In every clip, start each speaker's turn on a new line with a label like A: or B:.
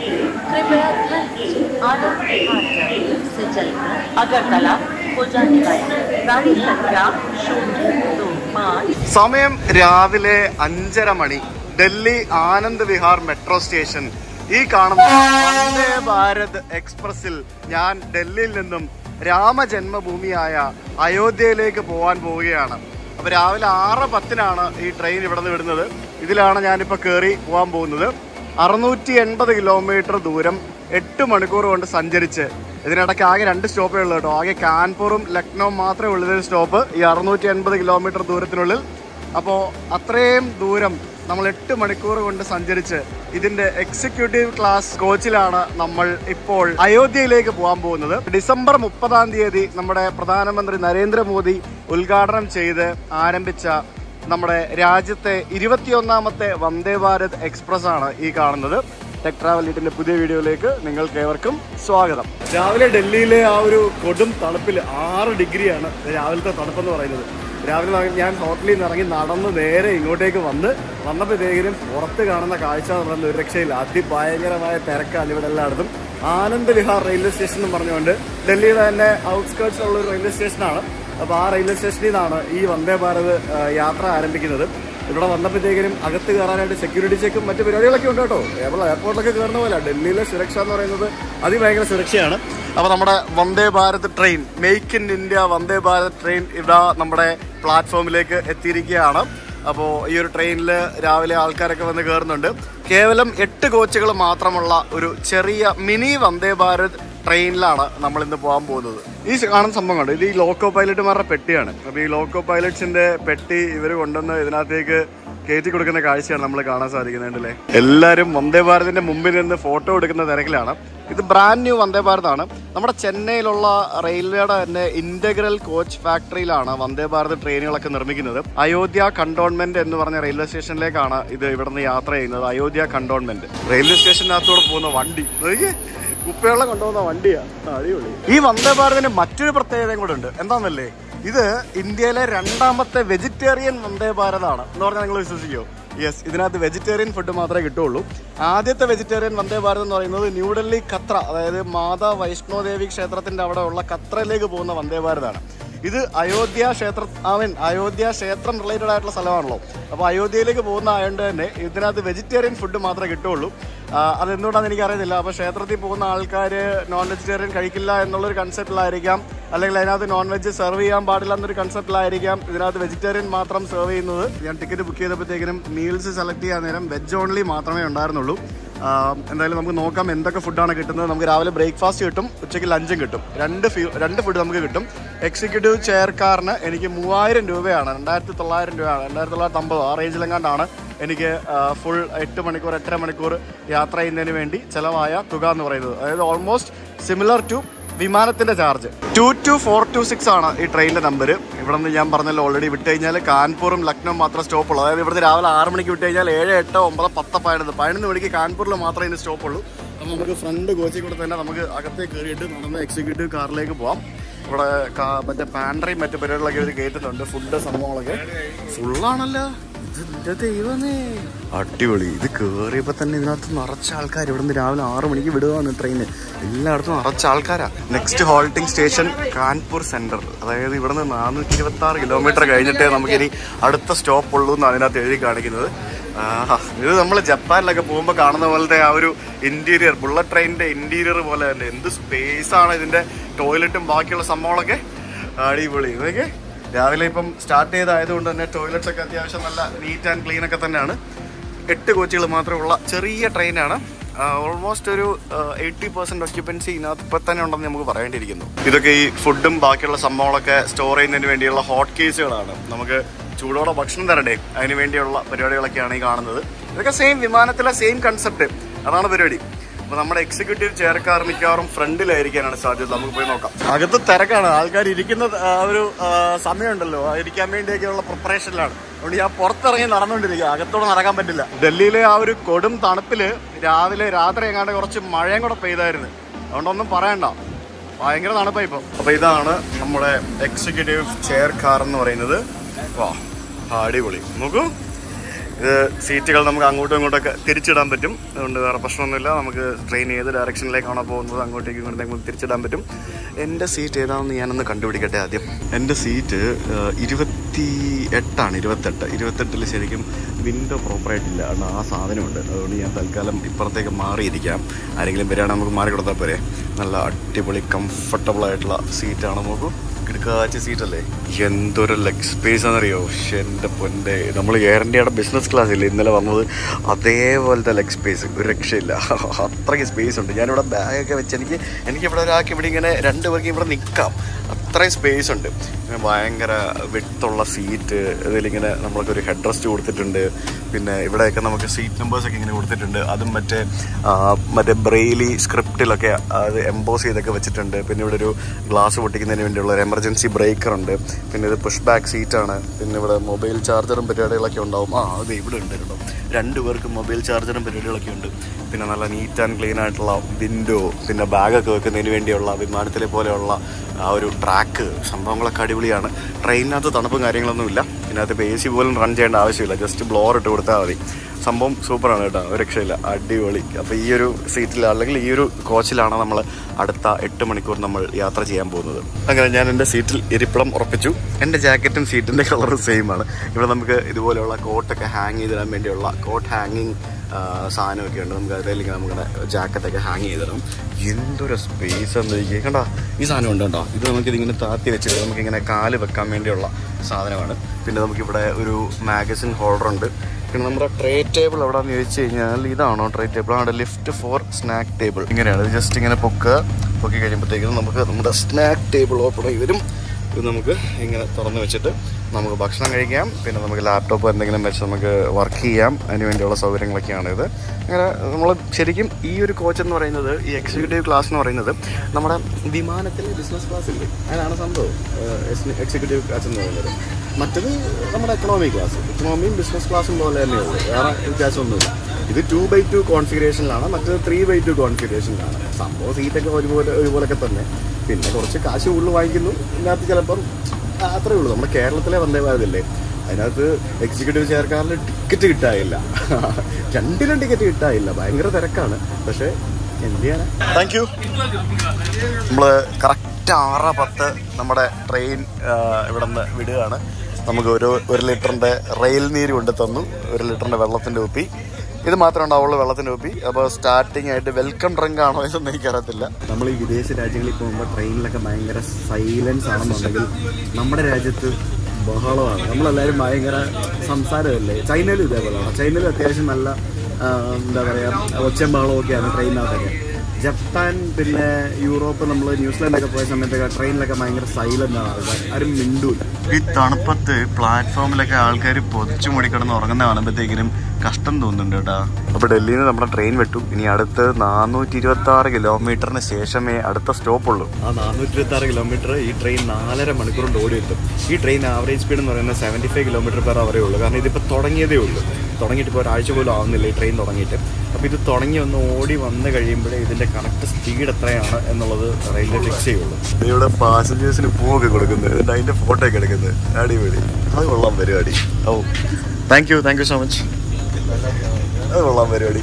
A: कृपया ध्यान दीजिए आनंद विहार टर्मिनल से चलकर अगरतला को जाने वाली गाड़ी संख्या शून्य दो पाँच
B: സമയം രാവിലെ അഞ്ചര മണി ഡൽഹി ആനന്ദ് വിഹാർ മെട്രോ സ്റ്റേഷൻ ഈ കാണുന്ന വന്ദേ ഭാരത് എക്സ്പ്രസിൽ ഞാൻ ഡൽഹിയിൽ നിന്നും രാമജന്മഭൂമിയായ അയോധ്യയിലേക്ക് പോകാൻ പോവുകയാണ് അപ്പൊ രാവിലെ ആറ് പത്തിനാണ് ഈ ട്രെയിൻ ഇവിടെ നിന്ന് വിടുന്നത് ഇതിലാണ് ഞാനിപ്പോ കയറി പോകാൻ പോകുന്നത് അറുന്നൂറ്റി എൺപത് കിലോമീറ്റർ ദൂരം എട്ട് മണിക്കൂർ കൊണ്ട് സഞ്ചരിച്ച് ഇതിനിടയ്ക്ക് ആകെ രണ്ട് സ്റ്റോപ്പേ ഉള്ളൂ കേട്ടോ ആകെ കാൺപൂറും ലക്നൗ മാത്രമേ ഉള്ളൂ ഇതിന് സ്റ്റോപ്പ് ഈ അറുന്നൂറ്റി എൺപത് കിലോമീറ്റർ ദൂരത്തിനുള്ളിൽ അപ്പോൾ അത്രയും ദൂരം നമ്മൾ എട്ട് മണിക്കൂർ കൊണ്ട് സഞ്ചരിച്ച് ഇതിന്റെ എക്സിക്യൂട്ടീവ് ക്ലാസ് കോച്ചിലാണ് നമ്മൾ ഇപ്പോൾ അയോധ്യയിലേക്ക് പോകാൻ പോകുന്നത് ഡിസംബർ മുപ്പതാം തീയതി നമ്മുടെ പ്രധാനമന്ത്രി നരേന്ദ്രമോദി ഉദ്ഘാടനം ചെയ്ത് ആരംഭിച്ച നമ്മുടെ രാജ്യത്തെ ഇരുപത്തിയൊന്നാമത്തെ വന്ദേ ഭാരത് എക്സ്പ്രസ് ആണ് ഈ കാണുന്നത് ടെക് ട്രാവൽ ലീറ്റിന്റെ പുതിയ വീഡിയോയിലേക്ക് നിങ്ങൾക്ക് ഏവർക്കും സ്വാഗതം രാവിലെ ഡൽഹിയിലെ ആ ഒരു കൊടും തണുപ്പിൽ ആറ് ഡിഗ്രിയാണ് രാവിലത്തെ തണുപ്പെന്ന് പറയുന്നത് രാവിലെ ന- ഞാൻ ഹോട്ടലിൽ നിന്ന് ഇറങ്ങി നടന്ന് നേരെ ഇങ്ങോട്ടേക്ക് വന്ന് വന്നപ്പോഴത്തേക്കും പുറത്ത് കാണുന്ന കാഴ്ച എന്ന് പറയുന്നത് ഒരു രക്ഷയില്ല അതിഭയങ്കരമായ തിരക്കാണ് ഇവിടെ എല്ലായിടത്തും ആനന്ദ് വിഹാർ റെയിൽവേ സ്റ്റേഷൻ എന്ന് പറഞ്ഞുകൊണ്ട് ഡൽഹിയുടെ തന്നെ ഔട്ട്സ്കേർട്സ് ഉള്ള ഒരു റെയിൽവേ സ്റ്റേഷനാണ് അപ്പോൾ ആ റെയിൽവേ സ്റ്റേഷനിൽ നിന്നാണ് ഈ വന്ദേ ഭാരത് ആ, യാത്ര ആരംഭിക്കുന്നത് ഇവിടെ വന്നപ്പോഴത്തേക്കും അകത്ത് കയറാനായിട്ട് സെക്യൂരിറ്റി ചെക്കും മറ്റു പരിപാടികളൊക്കെ ഉണ്ട് കേട്ടോ നമ്മൾ എയർപോർട്ടിലൊക്കെ കയറുന്ന പോലെ ഡൽഹിയിലെ സുരക്ഷ എന്ന് പറയുന്നത് അതിഭയങ്കര സുരക്ഷയാണ് അപ്പോൾ നമ്മുടെ Vande Bharat train make in India Vande Bharat train ഇവിടെ നമ്മുടെ പ്ലാറ്റ്ഫോമിലേക്ക് എത്തിയിരിക്കുകയാണ് അപ്പോൾ ഈ ഒരു ട്രെയിനിൽ രാവിലെ ആൾക്കാരൊക്കെ വന്ന് കയറുന്നുണ്ട് കേവലം എട്ട് കോച്ചുകൾ മാത്രമുള്ള ഒരു ചെറിയ മിനി വന്ദേ ഭാരത് ട്രെയിനിലാണ് നമ്മൾ ഇന്ന് പോകാൻ പോകുന്നത് ഈ കാണുന്ന സംഭവം കണ്ടോ ഇത് ഈ ലോക്കോ പൈലറ്റുമാരുടെ പെട്ടിയാണ് അപ്പോൾ ഈ ലോക്കോ പൈലറ്റ്സിന്റെ പെട്ടി ഇവർ കൊണ്ടുവന്ന് ഇതിനകത്തേക്ക് കയറ്റി കൊടുക്കുന്ന കാഴ്ചയാണ് നമ്മൾ കാണാൻ സാധിക്കുന്നുണ്ടല്ലേ എല്ലാവരും വന്ദേ ഭാരതിന്റെ മുമ്പിൽ നിന്ന് ഫോട്ടോ എടുക്കുന്ന തിരക്കിലാണ് ഇത് ബ്രാൻഡ് ന്യൂ വന്ദേ ഭാരത് ആണ് നമ്മുടെ ചെന്നൈയിലുള്ള റെയിൽവേയുടെ തന്നെ ഇന്റഗ്രൽ കോച്ച് ഫാക്ടറിയിലാണ് വന്ദേ ഭാരത് ട്രെയിനുകളൊക്കെ നിർമ്മിക്കുന്നത് അയോധ്യ കണ്ടോൺമെന്റ് എന്ന് പറഞ്ഞ റെയിൽവേ സ്റ്റേഷനിലേക്കാണ് ഇത് ഇവിടെ നിന്ന് യാത്ര ചെയ്യുന്നത് അയോധ്യ കണ്ടോൺമെന്റ് റെയിൽവേ സ്റ്റേഷനകത്തൂടെ പോകുന്ന വണ്ടി നോക്കിയേ കുപ്പിവെള്ളം കൊണ്ടുപോകുന്ന വണ്ടിയാ അടിപൊളി ഈ വന്ദേ ഭാരതിന് മറ്റൊരു പ്രത്യേകതയും കൂടെ ഉണ്ട് എന്താണെന്നല്ലേ ഇത് ഇന്ത്യയിലെ രണ്ടാമത്തെ വെജിറ്റേറിയൻ വന്ദേ ഭാരതാണ് എന്ന് പറഞ്ഞാൽ നിങ്ങൾ വിശ്വസിക്കുമോ യെസ് ഇതിനകത്ത് വെജിറ്റേറിയൻ ഫുഡ് മാത്രമേ കിട്ടുള്ളൂ ആദ്യത്തെ വെജിറ്റേറിയൻ വന്ദേ ഭാരത് എന്ന് പറയുന്നത് ന്യൂഡൽഹി ഖത്ര അതായത് മാതാ വൈഷ്ണോദേവി ക്ഷേത്രത്തിന്റെ അവിടെ ഉള്ള ഖത്രയിലേക്ക് പോകുന്ന വന്ദേ ഭാരതാണ് ഇത് അയോധ്യ ക്ഷേത്ര ഐ മീൻ അയോധ്യ ക്ഷേത്രം റിലേറ്റഡ് ആയിട്ടുള്ള സ്ഥലമാണല്ലോ അപ്പോൾ അയോധ്യയിലേക്ക് പോകുന്ന ആയതുകൊണ്ട് തന്നെ ഇതിനകത്ത് വെജിറ്റേറിയൻ ഫുഡ് മാത്രമേ കിട്ടുള്ളൂ ആ, അതെന്തുകൊണ്ടാണെന്ന് എനിക്കറിയത്തില്ല അപ്പോൾ ക്ഷേത്രത്തിൽ പോകുന്ന ആൾക്കാർ നോൺ വെജിറ്റേറിയൻ കഴിക്കില്ല എന്നുള്ളൊരു കൺസെപ്റ്റിലായിരിക്കാം അല്ലെങ്കിൽ അതിനകത്ത് നോൺ വെജ് സെർവ് ചെയ്യാൻ പാടില്ല എന്നൊരു കൺസെപ്റ്റിലായിരിക്കാം ഇതിനകത്ത് വെജിറ്റേറിയൻ മാത്രം സെർവ് ചെയ്യുന്നത് ഞാൻ ടിക്കറ്റ് ബുക്ക് ചെയ്തപ്പോഴത്തേക്കിനും മീൽസ് സെലക്ട് ചെയ്യാൻ നേരം വെജ് ഓൺലി മാത്രമേ ഉണ്ടായിരുന്നുള്ളൂ ആ, എന്തായാലും നമുക്ക് നോക്കാം എന്തൊക്കെ ഫുഡാണ് കിട്ടുന്നത് നമുക്ക് രാവിലെ ബ്രേക്ക്ഫാസ്റ്റ് കിട്ടും ഉച്ചയ്ക്ക് ലഞ്ചും കിട്ടും രണ്ട് ഫ്യൂ- രണ്ട് ഫുഡ് നമുക്ക് കിട്ടും എക്സിക്യൂട്ടീവ് ചെയർ കാറിന് എനിക്ക് മൂവായിരം രൂപയാണ് രണ്ടായിരത്തി തൊള്ളായിരം രൂപയാണ് രണ്ടായിരത്തി തൊള്ളായിരത്തി അമ്പത് ആ റേഞ്ചിലെങ്ങാണ്ടാണ് എനിക്ക് ഫുൾ എട്ട് മണിക്കൂർ എട്ടര മണിക്കൂർ യാത്ര ചെയ്യുന്നതിന് വേണ്ടി ചിലവായ തുക എന്ന് പറയുന്നത് അതായത് ഓൾമോസ്റ്റ് സിമിലർ ടു വിമാനത്തിന്റെ charge two two four two six ആണ് ഈ ട്രെയിനിന്റെ നമ്പർ ഇവിടെ നിന്ന് ഞാൻ പറഞ്ഞല്ലോ ഓൾറെഡി വിട്ട് കഴിഞ്ഞാൽ കാൺപൂറും ലക്നൗ മാത്രം സ്റ്റോപ്പ് ഉള്ളൂ അതായത് ഇവിടുന്ന് രാവിലെ ആറ് മണിക്ക് വിട്ട് കഴിഞ്ഞാൽ ഏഴ് എട്ട് ഒമ്പത് പത്ത് പതിനൊന്ന് പതിനൊന്ന് മണിക്ക് കാൺപൂരിൽ മാത്രമേ ഇതിന് സ്റ്റോപ്പ് ഉള്ളൂ അപ്പോൾ നമുക്ക് ഫ്രണ്ട് കോച്ചിൽ കൂടെ തന്നെ നമുക്ക് അകത്തേക്ക് കയറിയിട്ട് നടന്ന് എക്സിക്യൂട്ടീവ് കാറിലേക്ക് പോവാം ഇവിടെ കാ- മറ്റേ പാൻട്രിയും മറ്റു പരിപാടികളൊക്കെ ഇവർ കയറ്റുന്നുണ്ട് ഫുഡ് സംഭവങ്ങളൊക്കെ ഫുള്ളാണല്ലോ ഇതിന്റെ ദൈവമേ അടിപൊളി ഇത് കേറിയപ്പോ തന്നെ ഇതിനകത്ത് നിറച്ച ആൾക്കാർ ഇവിടുന്ന് രാവിലെ ആറ് മണിക്ക് വിടുകയാണ് ട്രെയിന് എല്ലായിടത്തും നിറച്ച ആൾക്കാരാ next halting station Kanpur centre അതായത് ഇവിടുന്ന് നാനൂറ്റി ഇരുപത്തി ആറ് കിലോമീറ്റർ കഴിഞ്ഞിട്ടേ നമുക്കിനി അടുത്ത സ്റ്റോപ്പ് ഉള്ളൂ എന്ന് അതിനകത്ത് എഴുതി കാണിക്കുന്നത് ആഹാ, ഇത് നമ്മൾ ജപ്പാനിലൊക്കെ പോകുമ്പോൾ കാണുന്ന പോലത്തെ ആ ഒരു ഇന്റീരിയർ ബുള്ളറ്റ് ട്രെയിനിന്റെ ഇന്റീരിയർ പോലെ തന്നെ എന്ത് സ്പേസ് ആണ് ഇതിന്റെ ടോയ്ലറ്റും ബാക്കിയുള്ള സംഭവങ്ങളൊക്കെ അടിപൊളി ഇതൊക്കെ രാവിലെ ഇപ്പം സ്റ്റാർട്ട് ചെയ്തായതുകൊണ്ട് തന്നെ ടോയ്ലറ്റ്സ് ഒക്കെ അത്യാവശ്യം നല്ല നീറ്റ് ആൻഡ് ക്ലീൻ ഒക്കെ തന്നെയാണ് എട്ട് കോച്ചുകൾ മാത്രമുള്ള ചെറിയ ട്രെയിനാണ് ഓൾമോസ്റ്റ് ഒരു എയ്റ്റി പെർസെന്റ് ഒക്യുപ്പൻസി ഇതിനകത്ത് ഇപ്പം തന്നെ ഉണ്ടെന്ന് നമുക്ക് പറയേണ്ടിയിരിക്കുന്നു ഇതൊക്കെ ഈ ഫുഡും ബാക്കിയുള്ള സംഭവങ്ങളൊക്കെ സ്റ്റോർ ചെയ്യുന്നതിന് വേണ്ടിയുള്ള ഹോട്ട് കേസുകളാണ് നമുക്ക് ചൂടോടെ ഭക്ഷണം തരണ്ടേ അതിന് വേണ്ടിയുള്ള പരിപാടികളൊക്കെയാണ് ഈ കാണുന്നത് ഇതൊക്കെ സെയിം വിമാനത്തിലെ സെയിം കൺസെപ്റ്റ് അതാണ് പരിപാടി അപ്പൊ നമ്മുടെ എക്സിക്യൂട്ടീവ് ചെയർക്കാർ മിക്കവാറും ഫ്രണ്ടിലായിരിക്കാനാണ് സാധ്യത നമുക്ക് പോയി നോക്കാം അകത്ത് തിരക്കാണ് ആൾക്കാർ ഇരിക്കുന്ന ആ, ഒരു ആ, സമയമുണ്ടല്ലോ ആ ഇരിക്കാൻ വേണ്ടിയൊക്കെയുള്ള പ്രിപ്പറേഷനിലാണ് അതുകൊണ്ട് ഞാൻ പുറത്തിറങ്ങി നടന്നുകൊണ്ടിരിക്കുക അകത്തോടെ നടക്കാൻ പറ്റില്ല ഡൽഹിയിലെ ആ ഒരു കൊടും തണുപ്പില് രാവിലെ രാത്രി എങ്ങാണ്ട് കുറച്ച് മഴയും കൂടെ പെയ്തായിരുന്നു അതുകൊണ്ടൊന്നും പറയണ്ട ഭയങ്കര തണുപ്പായി ഇപ്പൊ അപ്പൊ ഇതാണ് നമ്മുടെ എക്സിക്യൂട്ടീവ് ചെയർ കാർ എന്ന് പറയുന്നത് വാ അടിപൊളി നോക്കൂ ഇത് സീറ്റുകൾ നമുക്ക് അങ്ങോട്ടും ഇങ്ങോട്ടൊക്കെ തിരിച്ചിടാൻ പറ്റും അതുകൊണ്ട് വേറെ പ്രശ്നമൊന്നുമില്ല നമുക്ക് ട്രെയിൻ ഏത് ഡയറക്ഷനിലേക്കാണോ പോകുന്നത് അങ്ങോട്ടേക്കും ഇങ്ങോട്ടേക്കും നമുക്ക് തിരിച്ചിടാൻ പറ്റും എൻ്റെ സീറ്റ് ഏതാണെന്ന് ഞാനൊന്ന് കണ്ടുപിടിക്കട്ടെ ആദ്യം എൻ്റെ സീറ്റ് ഇരുപത്തി എട്ടാണ് ഇരുപത്തെട്ട് ഇരുപത്തെട്ടിൽ ശരിക്കും വിൻഡോ പ്രോപ്പറായിട്ടില്ല കാരണം ആ സാധനമുണ്ട് അതുകൊണ്ട് ഞാൻ തൽക്കാലം ഇപ്പുറത്തേക്ക് മാറിയിരിക്കാം ആരെങ്കിലും വരികയാണെങ്കിൽ നമുക്ക് മാറി കൊടുത്താൽ പോരെ നല്ല അടിപൊളി കംഫർട്ടബിൾ ആയിട്ടുള്ള സീറ്റാണ് നോക്കൂ കിടക്കാച്ച സീറ്റല്ലേ എന്തൊരു ലെഗ് സ്പേസ് ആണെന്നറിയോ ശ്ശെ, എൻ്റെ പൊൻ്റെ നമ്മൾ എയർ ഇന്ത്യയുടെ ബിസിനസ് ക്ലാസ്സിൽ ഇന്നലെ വന്നത് അതേപോലത്തെ ലെഗ് സ്പേസ് ഒരു രക്ഷയില്ല അത്രയ്ക്ക് സ്പേസ് ഉണ്ട് ഞാനിവിടെ ബാഗൊക്കെ വെച്ച് എനിക്ക് എനിക്ക് ഇവിടെ ഒരാൾക്ക് ഇവിടെ ഇങ്ങനെ രണ്ട് പേർക്ക് ഇവിടെ നിൽക്കാം അത്രയും സ്പേസ് ഉണ്ട് പിന്നെ ഭയങ്കര വിട്ടുള്ള സീറ്റ് ഇതിലിങ്ങനെ നമ്മൾക്കൊരു ഹെഡ് റെസ്റ്റ് കൊടുത്തിട്ടുണ്ട് പിന്നെ ഇവിടെയൊക്കെ നമുക്ക് സീറ്റ് നമ്പേഴ്സൊക്കെ ഇങ്ങനെ കൊടുത്തിട്ടുണ്ട് അതും മറ്റേ ആ, മറ്റേ ബ്രെയിലി സ്ക്രിപ്റ്റിലൊക്കെ അത് എംബോസ് ചെയ്തൊക്കെ വെച്ചിട്ടുണ്ട് പിന്നെ ഇവിടെ ഒരു ഗ്ലാസ് പൊട്ടിക്കുന്നതിന് വേണ്ടിയുള്ള ഒരു എമർജൻസി ബ്രേക്കർ ഉണ്ട് പിന്നെ ഇത് പുഷ് ബാക്ക് സീറ്റാണ് പിന്നെ ഇവിടെ മൊബൈൽ ചാർജറും പരിപാടികളൊക്കെ ഉണ്ടാവും ആ അത് ഇവിടെ ഉണ്ട് കേട്ടോ രണ്ട് പേർക്ക് മൊബൈൽ ചാർജറും പരിപാടികളൊക്കെ ഉണ്ട് പിന്നെ നല്ല നീറ്റ് ആൻഡ് ക്ലീൻ ആയിട്ടുള്ള വിൻഡോ പിന്നെ ബാഗൊക്കെ വെക്കുന്നതിന് വേണ്ടിയുള്ള വിമാനത്തിലെ പോലെയുള്ള ആ ഒരു ട്രാക്ക് സംഭവങ്ങളൊക്കെ അടിപൊളിയാണ് ട്രെയിനിനകത്ത് തണുപ്പും കാര്യങ്ങളൊന്നുമില്ല ഇതിനകത്ത് ഇപ്പോൾ എ സി പോലും റൺ ചെയ്യേണ്ട ആവശ്യമില്ല ജസ്റ്റ് ബ്ലോർ ഇട്ട് കൊടുത്താൽ മതി സംഭവം സൂപ്പറാണ് കേട്ടോ ഒരു രക്ഷയില്ല അടിപൊളി അപ്പോൾ ഈ ഒരു സീറ്റിൽ അല്ലെങ്കിൽ ഈ ഒരു കോച്ചിലാണ് നമ്മൾ അടുത്ത എട്ട് മണിക്കൂർ നമ്മൾ യാത്ര ചെയ്യാൻ പോകുന്നത് അങ്ങനെ ഞാൻ എൻ്റെ സീറ്റിൽ ഇരിപ്പിടം ഉറപ്പിച്ചു എൻ്റെ ജാക്കറ്റും സീറ്റിൻ്റെ കളറും സെയിം ആണ് ഇവിടെ നമുക്ക് ഇതുപോലെയുള്ള കോട്ടൊക്കെ ഹാങ് ചെയ്തിടാൻ വേണ്ടിയുള്ള കോട്ട് ഹാങ്ങിങ് സാധനമൊക്കെ ഉണ്ട് നമുക്ക് അതിലേക്ക് നമ്മുടെ ജാക്കറ്റൊക്കെ ഹാങ് ചെയ്തിടാം എന്തൊരു സ്പേസ് എന്നിരിക്കുക കണ്ടോ ഈ സാധനം ഉണ്ട് കേട്ടോ ഇത് നമുക്ക് ഇതിങ്ങനെ താത്തി വെച്ചിട്ട് നമുക്കിങ്ങനെ കാല് വെക്കാൻ വേണ്ടിയുള്ള സാധനമാണ് പിന്നെ നമുക്കിവിടെ ഒരു മാഗസിൻ ഹോൾഡർ ഉണ്ട് പിന്നെ നമ്മുടെ ട്രേ ടേബിൾ എവിടെയാണെന്ന് ചോദിച്ചു കഴിഞ്ഞാൽ ഇതാണോ ട്രേ ടേബിൾ ആണ് ലിഫ്റ്റ് ഫോർ സ്നാക്ക് ടേബിൾ ഇങ്ങനെയാണ് ഇത് ജസ്റ്റ് ഇങ്ങനെ പൊക്കുക പൊക്കി കഴിയുമ്പോഴത്തേക്കും നമുക്ക് നമ്മുടെ സ്നാക്ക് ടേബിൾ ഓപ്പൺ ആയി വരും ഇത് നമുക്ക് ഇങ്ങനെ തുറന്ന് വെച്ചിട്ട് നമുക്ക് ഭക്ഷണം കഴിക്കാം പിന്നെ നമുക്ക് ലാപ്ടോപ്പ് എന്തെങ്കിലും വെച്ച് നമുക്ക് വർക്ക് ചെയ്യാം അതിന് വേണ്ടിയുള്ള സൗകര്യങ്ങളൊക്കെയാണ് ഇത് അങ്ങനെ നമ്മൾ ശരിക്കും ഈ ഒരു കോച്ച് എന്ന് പറയുന്നത് ഈ എക്സിക്യൂട്ടീവ് ക്ലാസ് എന്ന് പറയുന്നത് നമ്മുടെ വിമാനത്തിലെ ബിസിനസ് ക്ലാസ് ഇല്ലേ അതാണ് സംഭവം എക്സിക്യൂട്ടീവ് ക്ലാസ് എന്ന് പറയുന്നത് മറ്റത് നമ്മുടെ എക്കണോമി ക്ലാസ് എക്കണോമിയും ബിസിനസ് ക്ലാസ്സും പോലെ തന്നെയുള്ളൂ വേറെ വ്യത്യാസമൊന്നുമില്ല ഇത് ടു ബൈ ടു കോൺഫിഗറേഷനിലാണ് മറ്റത് ത്രീ ബൈ ടു കോൺഫിഗറേഷനിലാണ് സംഭവം സീറ്റൊക്കെ ഒരുപോലെ ഒരുപോലൊക്കെ തന്നെ പിന്നെ കുറച്ച് കാശ് കൂടുതൽ വാങ്ങിക്കുന്നു ഇതിനകത്ത് ചിലപ്പം ആ, അത്രേ ഉള്ളൂ നമ്മുടെ കേരളത്തിലെ വന്ദേ ഭാരതില്ലേ അതിനകത്ത് എക്സിക്യൂട്ടീവ് ചെയർക്കാരിൽ ടിക്കറ്റ് കിട്ടാനില്ല രണ്ടിലും ടിക്കറ്റ് കിട്ടാനില്ല ഭയങ്കര തിരക്കാണ് പക്ഷേ എന്ത് ചെയ്യാനാ താങ്ക് യു നമ്മൾ കറക്റ്റ് ആറ് പത്ത് നമ്മുടെ ട്രെയിൻ ഇവിടെ നിന്ന് വിടുകയാണ് നമുക്ക് ഒരു ഒരു ലിറ്ററിൻ്റെ റെയിൽ നീര് കൊണ്ട് തന്നു ഒരു ലിറ്ററിൻ്റെ വെള്ളത്തിൻ്റെ കുപ്പി ഇത് മാത്രമേ ഉണ്ടാവുള്ളൂ വെള്ളത്തിൻ്റെ കുപ്പി അപ്പോൾ സ്റ്റാർട്ടിംഗ് ആയിട്ട് വെൽക്കം ഡ്രിങ്ക് ആണോ എന്നൊന്നും എനിക്കറിയത്തില്ല നമ്മൾ ഈ വിദേശ രാജ്യങ്ങളിൽ പോകുമ്പോൾ ട്രെയിനിലൊക്കെ ഭയങ്കര സൈലൻസ് ആണെന്നുണ്ടെങ്കിൽ നമ്മുടെ രാജ്യത്ത് ബഹളമാണ് നമ്മളെല്ലാവരും ഭയങ്കര സംസാരമല്ലേ ചൈനയിലും ഇതേപോലെയാണ് ചൈനയിലും അത്യാവശ്യം നല്ല ആ, എന്താ പറയുക ഒച്ചയും ബഹളവും ഒക്കെയാണ് ട്രെയിനകത്തൊക്കെ ജപ്പാൻ പിന്നെ യൂറോപ്പ് നമ്മൾ ന്യൂസിലാൻഡൊക്കെ പോയ സമയത്തൊക്കെ ട്രെയിനിലൊക്കെ ഭയങ്കര സൈലന്റ് ആണ് ആൾക്കാർ ആരും മിണ്ടൂല ഈ തണുപ്പത്ത് പ്ലാറ്റ്ഫോമിലൊക്കെ ആൾക്കാർ പൊതിച്ചു മൂടി കിടന്ന് ഉറങ്ങുന്ന കാണുമ്പോഴത്തേക്കിനും കഷ്ടം തോന്നുന്നുണ്ട് കേട്ടാ അപ്പൊ ഡൽഹിയിൽ നിന്ന് നമ്മുടെ ട്രെയിൻ വിട്ടു ഇനി അടുത്ത് നാനൂറ്റി ഇരുപത്തി ആറ് കിലോമീറ്ററിന് ശേഷമേ അടുത്ത സ്റ്റോപ്പ് ഉള്ളൂ ആ നാനൂറ്റി ഇരുപത്തി ആറ് കിലോമീറ്റർ ഈ ട്രെയിൻ നാലര മണിക്കൂർ കൊണ്ട് ഓടി എത്തും ഈ ട്രെയിൻ ആവറേജ് സ്പീഡ് എന്ന് പറയുന്നത് സെവൻറ്റി ഫൈവ് കിലോമീറ്റർ പെർ അവറേ ഉള്ളൂ കാരണം ഇതിപ്പോൾ തുടങ്ങിയതേ ഉള്ളൂ തുടങ്ങിയിട്ട് ഇപ്പോൾ ഒരാഴ്ച പോലും ആവുന്നില്ല ഈ ട്രെയിൻ തുടങ്ങിയിട്ട് അപ്പോൾ ഇത് തുടങ്ങി ഒന്ന് ഓടി വന്ന് കഴിയുമ്പോഴേ ഇതിൻ്റെ കറക്റ്റ് സ്പീഡ് എത്രയാണ് എന്നുള്ളത് റെയിൽവേ ഫിക്സ് ചെയ്യുള്ളൂ ഇവിടെ പാസഞ്ചേഴ്സിന് പൂവൊക്കെ കൊടുക്കുന്നത് എന്നിട്ട് അതിൻ്റെ ഫോട്ടോ ഒക്കെ എടുക്കുന്നത് അടിപൊളി അത് കൊള്ളാം പരിപാടി ഓ thank you thank you so much അത് കൊള്ളാം പരിപാടി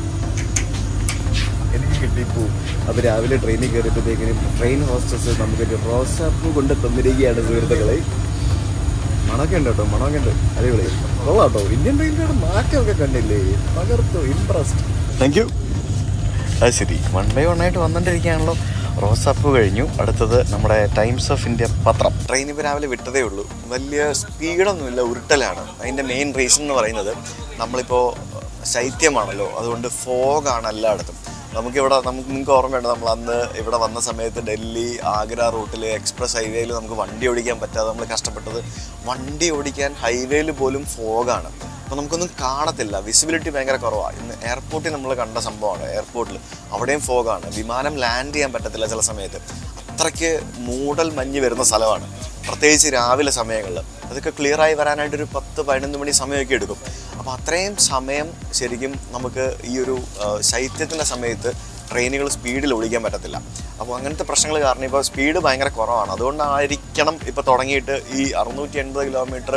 B: എനിക്ക് കിട്ടി പൂ അപ്പോൾ രാവിലെ ട്രെയിനിൽ കയറിയപ്പോഴത്തേക്കിനും ട്രെയിൻ ഹോസ്റ്റസ് നമുക്കൊരു റോസാപ്പൂ കൊണ്ട് തന്നിരിക്കുകയാണ് സുഹൃത്തുക്കളെ മണമൊക്കെ ഉണ്ട് കേട്ടോ മണമൊക്കെ ഉണ്ട് അടിപൊളി കൊള്ളാം കേട്ടോ ഇന്ത്യൻ റെയിൽവേയുടെ മാറ്റമൊക്കെ കണ്ടില്ലേ പകർത്തു ഇംപ്രസ്ഡ് താങ്ക് യു അത് ശരി വൺ ബൈ വൺ ആയിട്ട് വന്നിട്ടിരിക്കുകയാണല്ലോ റോസാപ്പൂ കഴിഞ്ഞു അടുത്തത് നമ്മുടെ ടൈംസ് ഓഫ് ഇന്ത്യ പത്രം ട്രെയിൻ ഇപ്പോൾ രാവിലെ വിട്ടതേ ഉള്ളൂ വലിയ സ്പീഡൊന്നുമില്ല ഉരുട്ടലാണ് അതിൻ്റെ മെയിൻ റീസൺ എന്ന് പറയുന്നത് നമ്മളിപ്പോൾ ശൈത്യമാണല്ലോ അതുകൊണ്ട് ഫോഗാണ് എല്ലായിടത്തും നമുക്കിവിടെ നമുക്ക് നിങ്ങൾക്ക് ഓർമ്മയുണ്ട് നമ്മൾ അന്ന് ഇവിടെ വന്ന സമയത്ത് ഡൽഹി ആഗ്ര റൂട്ടിൽ എക്സ്പ്രസ് ഹൈവേയിൽ നമുക്ക് വണ്ടി ഓടിക്കാൻ പറ്റാതെ നമ്മൾ കഷ്ടപ്പെട്ടത് വണ്ടി ഓടിക്കാൻ ഹൈവേയിൽ പോലും ഫോഗാണ് അപ്പോൾ നമുക്കൊന്നും കാണത്തില്ല വിസിബിലിറ്റി ഭയങ്കര കുറവാണ് ഇന്ന് എയർപോർട്ടിൽ നമ്മൾ കണ്ട സംഭവമാണ് എയർപോർട്ടിൽ അവിടെയും ഫോഗാണ് വിമാനം ലാൻഡ് ചെയ്യാൻ പറ്റത്തില്ല ചില സമയത്ത് അത്രയ്ക്ക് മൂടൽ മഞ്ഞ് വരുന്ന സ്ഥലമാണ് പ്രത്യേകിച്ച് രാവിലെ സമയങ്ങളിൽ അതൊക്കെ ക്ലിയർ ആയി വരാനായിട്ട് ഒരു പത്ത് പതിനൊന്ന് മണി സമയമൊക്കെ എടുക്കും അപ്പോൾ അത്രയും സമയം ശരിക്കും നമുക്ക് ഈ ഒരു ആ, ശൈത്യത്തിൻ്റെ സമയത്ത് ട്രെയിനുകൾ സ്പീഡിൽ ഓടിക്കാൻ പറ്റത്തില്ല അപ്പോൾ അങ്ങനത്തെ പ്രശ്നങ്ങൾ കാരണം ഇപ്പോൾ സ്പീഡ് ഭയങ്കര കുറവാണ് അതുകൊണ്ടായിരിക്കണം ഇപ്പോൾ തുടങ്ങിയിട്ട് ഈ അറുന്നൂറ്റി എൺപത് കിലോമീറ്റർ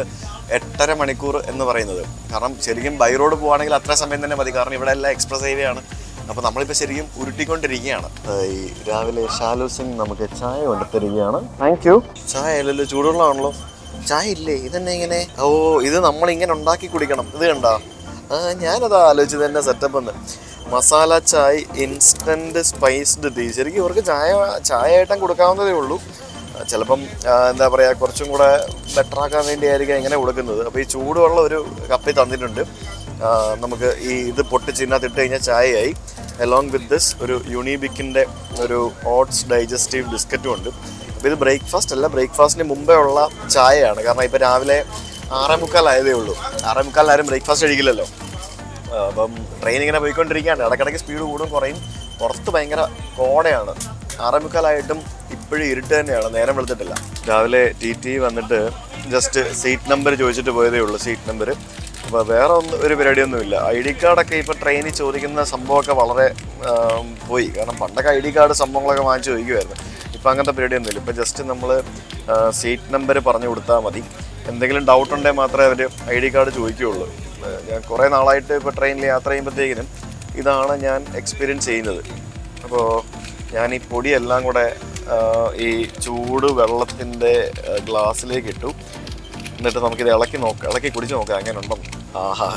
B: എട്ടര മണിക്കൂർ എന്ന് പറയുന്നത് കാരണം ശരിക്കും ബൈ റോഡ് പോവാണെങ്കിൽ അത്ര സമയം തന്നെ മതി കാരണം ഇവിടെ എല്ലാം എക്സ്പ്രസ് ഹൈവേ ആണ് അപ്പോൾ നമ്മളിപ്പോൾ ശരിക്കും ഉരുട്ടിക്കൊണ്ടിരിക്കുകയാണ് ഈ രാവിലെ ഷാലു സിംഗ് നമുക്ക് ചായ കൊണ്ടുത്തരികയാണ് താങ്ക് യു ചായ അല്ലല്ലോ ചൂടുവെള്ളമാണല്ലോ ചായ ഇല്ലേ ഇതന്നെ ഇങ്ങനെ ഓ ഇത് നമ്മൾ ഇങ്ങനെ ഉണ്ടാക്കി കുടിക്കണം ഇത് കണ്ടോ ആ ഞാനത് ആലോചിച്ചത് തന്നെ സെറ്റപ്പ് എന്ന് masala chai instant spiced tea ശരിക്കും ഇവർക്ക് ചായ ചായ ആയിട്ടും കൊടുക്കാവുന്നതേ ഉള്ളൂ ആ, ചിലപ്പം ആ, എന്താ പറയുക കുറച്ചും കൂടെ ബെറ്റർ ആക്കാൻ വേണ്ടി ആയിരിക്കും ഇങ്ങനെ കൊടുക്കുന്നത് അപ്പോൾ ഈ ചൂടുവെള്ളം ഒരു കപ്പിൽ തന്നിട്ടുണ്ട് ആ, നമുക്ക് ഈ ഇത് പൊട്ടിച്ച് ഇതിനകത്ത് ഇട്ട് കഴിഞ്ഞാൽ ചായയായി അലോങ് വിത്ത് ദിസ് ഒരു യൂണിബിക്കിൻ്റെ ഒരു ഓട്സ് ഡൈജസ്റ്റീവ് ബിസ്ക്കറ്റും ഉണ്ട് അപ്പോൾ ഇത് ബ്രേക്ക്ഫാസ്റ്റ് അല്ല ബ്രേക്ക്ഫാസ്റ്റിന് മുമ്പേ ഉള്ള ചായയാണ് കാരണം ഇപ്പോൾ രാവിലെ ആറേ മുക്കാലായതേ ഉള്ളൂ ആറേ മുക്കാലാരും ബ്രേക്ക്ഫാസ്റ്റ് കഴിക്കില്ലല്ലോ ആ, അപ്പം ട്രെയിൻ ഇങ്ങനെ പോയിക്കൊണ്ടിരിക്കുകയാണ് ഇടയ്ക്കിടയ്ക്ക് സ്പീഡ് കൂടും കുറയും പുറത്ത് ഭയങ്കര കോടയാണ് ആറേ മുക്കാലായിട്ടും ഇപ്പോഴും ഇരുട്ട് തന്നെയാണ് നേരം വെളുത്തിട്ടില്ല രാവിലെ ടി ടി വന്നിട്ട് ജസ്റ്റ് സീറ്റ് നമ്പർ ചോദിച്ചിട്ട് പോയതേ ഉള്ളൂ സീറ്റ് നമ്പർ അപ്പോൾ വേറെ ഒന്നും ഒരു പരിപാടിയൊന്നുമില്ല ഐ ഡി കാർഡൊക്കെ ഇപ്പോൾ ട്രെയിനിൽ ചോദിക്കുന്ന സംഭവമൊക്കെ വളരെ ആം, പോയി കാരണം പണ്ടൊക്കെ ഐ ഡി കാർഡ് സംഭവങ്ങളൊക്കെ വാങ്ങിച്ച് ചോദിക്കുമായിരുന്നു ഇപ്പം അങ്ങനത്തെ പരിപാടിയൊന്നുമില്ല ഇപ്പം ജസ്റ്റ് നമ്മൾ സീറ്റ് നമ്പർ പറഞ്ഞു കൊടുത്താൽ മതി എന്തെങ്കിലും ഡൗട്ട് ഉണ്ടെങ്കിൽ മാത്രമേ അവർ ഐ ഡി കാർഡ് ചോദിക്കുകയുള്ളൂ ഏഹ് ഞാൻ കുറേ നാളായിട്ട് ഇപ്പോൾ ട്രെയിനിൽ യാത്ര ചെയ്യുമ്പോഴത്തേക്കിനും ഇതാണ് ഞാൻ എക്സ്പീരിയൻസ് ചെയ്യുന്നത് അപ്പോൾ ഞാൻ ഈ പൊടിയെല്ലാം കൂടെ ആഹ് ഈ ചൂട് വെള്ളത്തിൻ്റെ ഗ്ലാസ്സിലേക്ക് ഇട്ടു എന്നിട്ട് നമുക്കിത് ഇളക്കി നോക്കാം ഇളക്കി കുടിച്ച് നോക്കാം എങ്ങനെ ഉണ്ടെന്ന് ആഹാ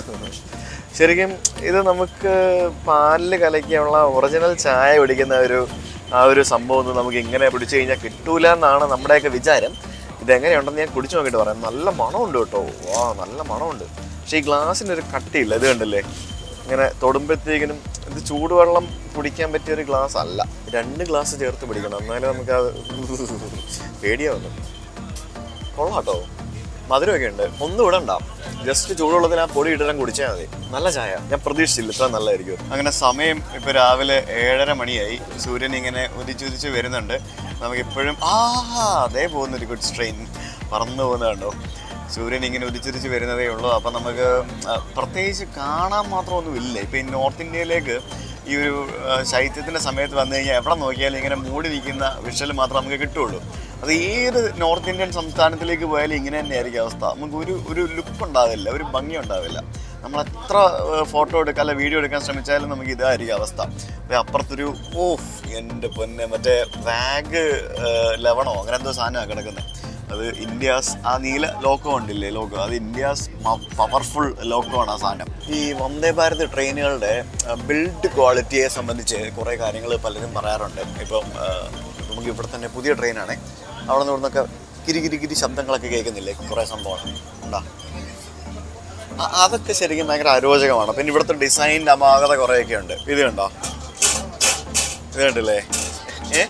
B: ശരിക്കും ഇത് നമുക്ക് പാലിൽ കലക്കിയുള്ള ഒറിജിനൽ ചായ കുടിക്കുന്ന ഒരു ആ ഒരു സംഭവം ഒന്നും നമുക്ക് ഇങ്ങനെ പിടിച്ചു കഴിഞ്ഞാൽ കിട്ടൂല എന്നാണ് നമ്മുടെയൊക്കെ വിചാരം ഇതെങ്ങനെയുണ്ടെന്ന് ഞാൻ കുടിച്ചു നോക്കിയിട്ട് പറയാം നല്ല മണമുണ്ട് കേട്ടോ വാ നല്ല മണമുണ്ട് പക്ഷേ ഈ ഗ്ലാസ്സിന് ഒരു കട്ടിയില്ല ഇത് കണ്ടില്ലേ ഇങ്ങനെ തൊടുമ്പോഴത്തേക്കിനും ഇത് ചൂടുവെള്ളം കുടിക്കാൻ പറ്റിയ ഒരു ഗ്ലാസ് അല്ല രണ്ട് ഗ്ലാസ് ചേർത്ത് പിടിക്കണം എന്നാലേ നമുക്ക് അത് പേടിയാവുന്നു കൊള്ളാട്ടോ മധുരമൊക്കെ ഉണ്ട് ഒന്നും ഇടണ്ട ജസ്റ്റ് ചൂടുവെള്ളത്തിൽ ആ പൊടി ഇടണം കുടിച്ചാൽ മതി നല്ല ചായ ഞാൻ പ്രതീക്ഷിച്ചില്ല ഇത്ര നല്ലതായിരിക്കും അങ്ങനെ സമയം ഇപ്പൊ രാവിലെ ഏഴര മണിയായി സൂര്യൻ ഇങ്ങനെ ഉദിച്ചുദിച്ച് വരുന്നുണ്ട് നമുക്ക് ഇപ്പോഴും ആ അതേ പോകുന്നൊരു ഗുഡ്സ് ട്രെയിൻ പറന്നു പോകുന്നത് കണ്ടോ സൂര്യൻ ഇങ്ങനെ ഉദിച്ചുദിച്ച് വരുന്നതേ ഉള്ളൂ അപ്പം നമുക്ക് ആ, പ്രത്യേകിച്ച് കാണാൻ മാത്രമൊന്നും ഇല്ല ഇപ്പം ഈ നോർത്ത് ഇന്ത്യയിലേക്ക് ഈ ഒരു ആ, ശൈത്യത്തിൻ്റെ സമയത്ത് വന്നു കഴിഞ്ഞാൽ എവിടെ നോക്കിയാലും ഇങ്ങനെ മൂടി നിൽക്കുന്ന വിഷ്വൽ മാത്രമേ നമുക്ക് കിട്ടുള്ളൂ അത് ഏത് നോർത്ത് ഇന്ത്യൻ സംസ്ഥാനത്തിലേക്ക് പോയാലും ഇങ്ങനെ തന്നെയായിരിക്കും അവസ്ഥ നമുക്ക് ഒരു ഒരു ലുക്ക് ഉണ്ടാവില്ല ഒരു ഭംഗി ഉണ്ടാവില്ല നമ്മൾ എത്ര ഫോട്ടോ എടുക്കാൻ അല്ല വീഡിയോ എടുക്കാൻ ശ്രമിച്ചാലും നമുക്ക് ഇതായിരിക്കും അവസ്ഥ അപ്പോൾ അപ്പുറത്തൊരു ഓഫ് എൻ്റെ പൊന്നെ മറ്റേ വാഗ് ലെവണോ അങ്ങനെ എന്തോ സാധനമാണ് കിടക്കുന്നത് അത് ഇന്ത്യാസ് ആ നീല ലോക്കോ ഉണ്ടില്ലേ ലോക്കോ അത് ഇന്ത്യാസ് പവർഫുൾ ലോക്കോ ആണ് ആ സാധനം ഈ വന്ദേ ഭാരത് ട്രെയിനുകളുടെ ബിൽഡ് ക്വാളിറ്റിയെ സംബന്ധിച്ച് കുറേ കാര്യങ്ങൾ പലരും പറയാറുണ്ട് ഇപ്പം ആ, നമുക്ക് ഇവിടെ തന്നെ പുതിയ ട്രെയിനാണ് അവിടെ നിന്ന് ഇവിടുന്നൊക്കെ കിരി കിരി കിരി ശബ്ദങ്ങളൊക്കെ കേൾക്കുന്നില്ലേ കുറേ സംഭവമാണ് ഉണ്ടാ അ- അതൊക്കെ ശരിക്കും ഭയങ്കര അരോചകമാണ് പിന്നെ ഇവിടുത്തെ ഡിസൈനിൻ്റെ അപാകത കുറേയൊക്കെ ഉണ്ട് ഇത് കണ്ടോ ഇത് കണ്ടില്ലേ ഏ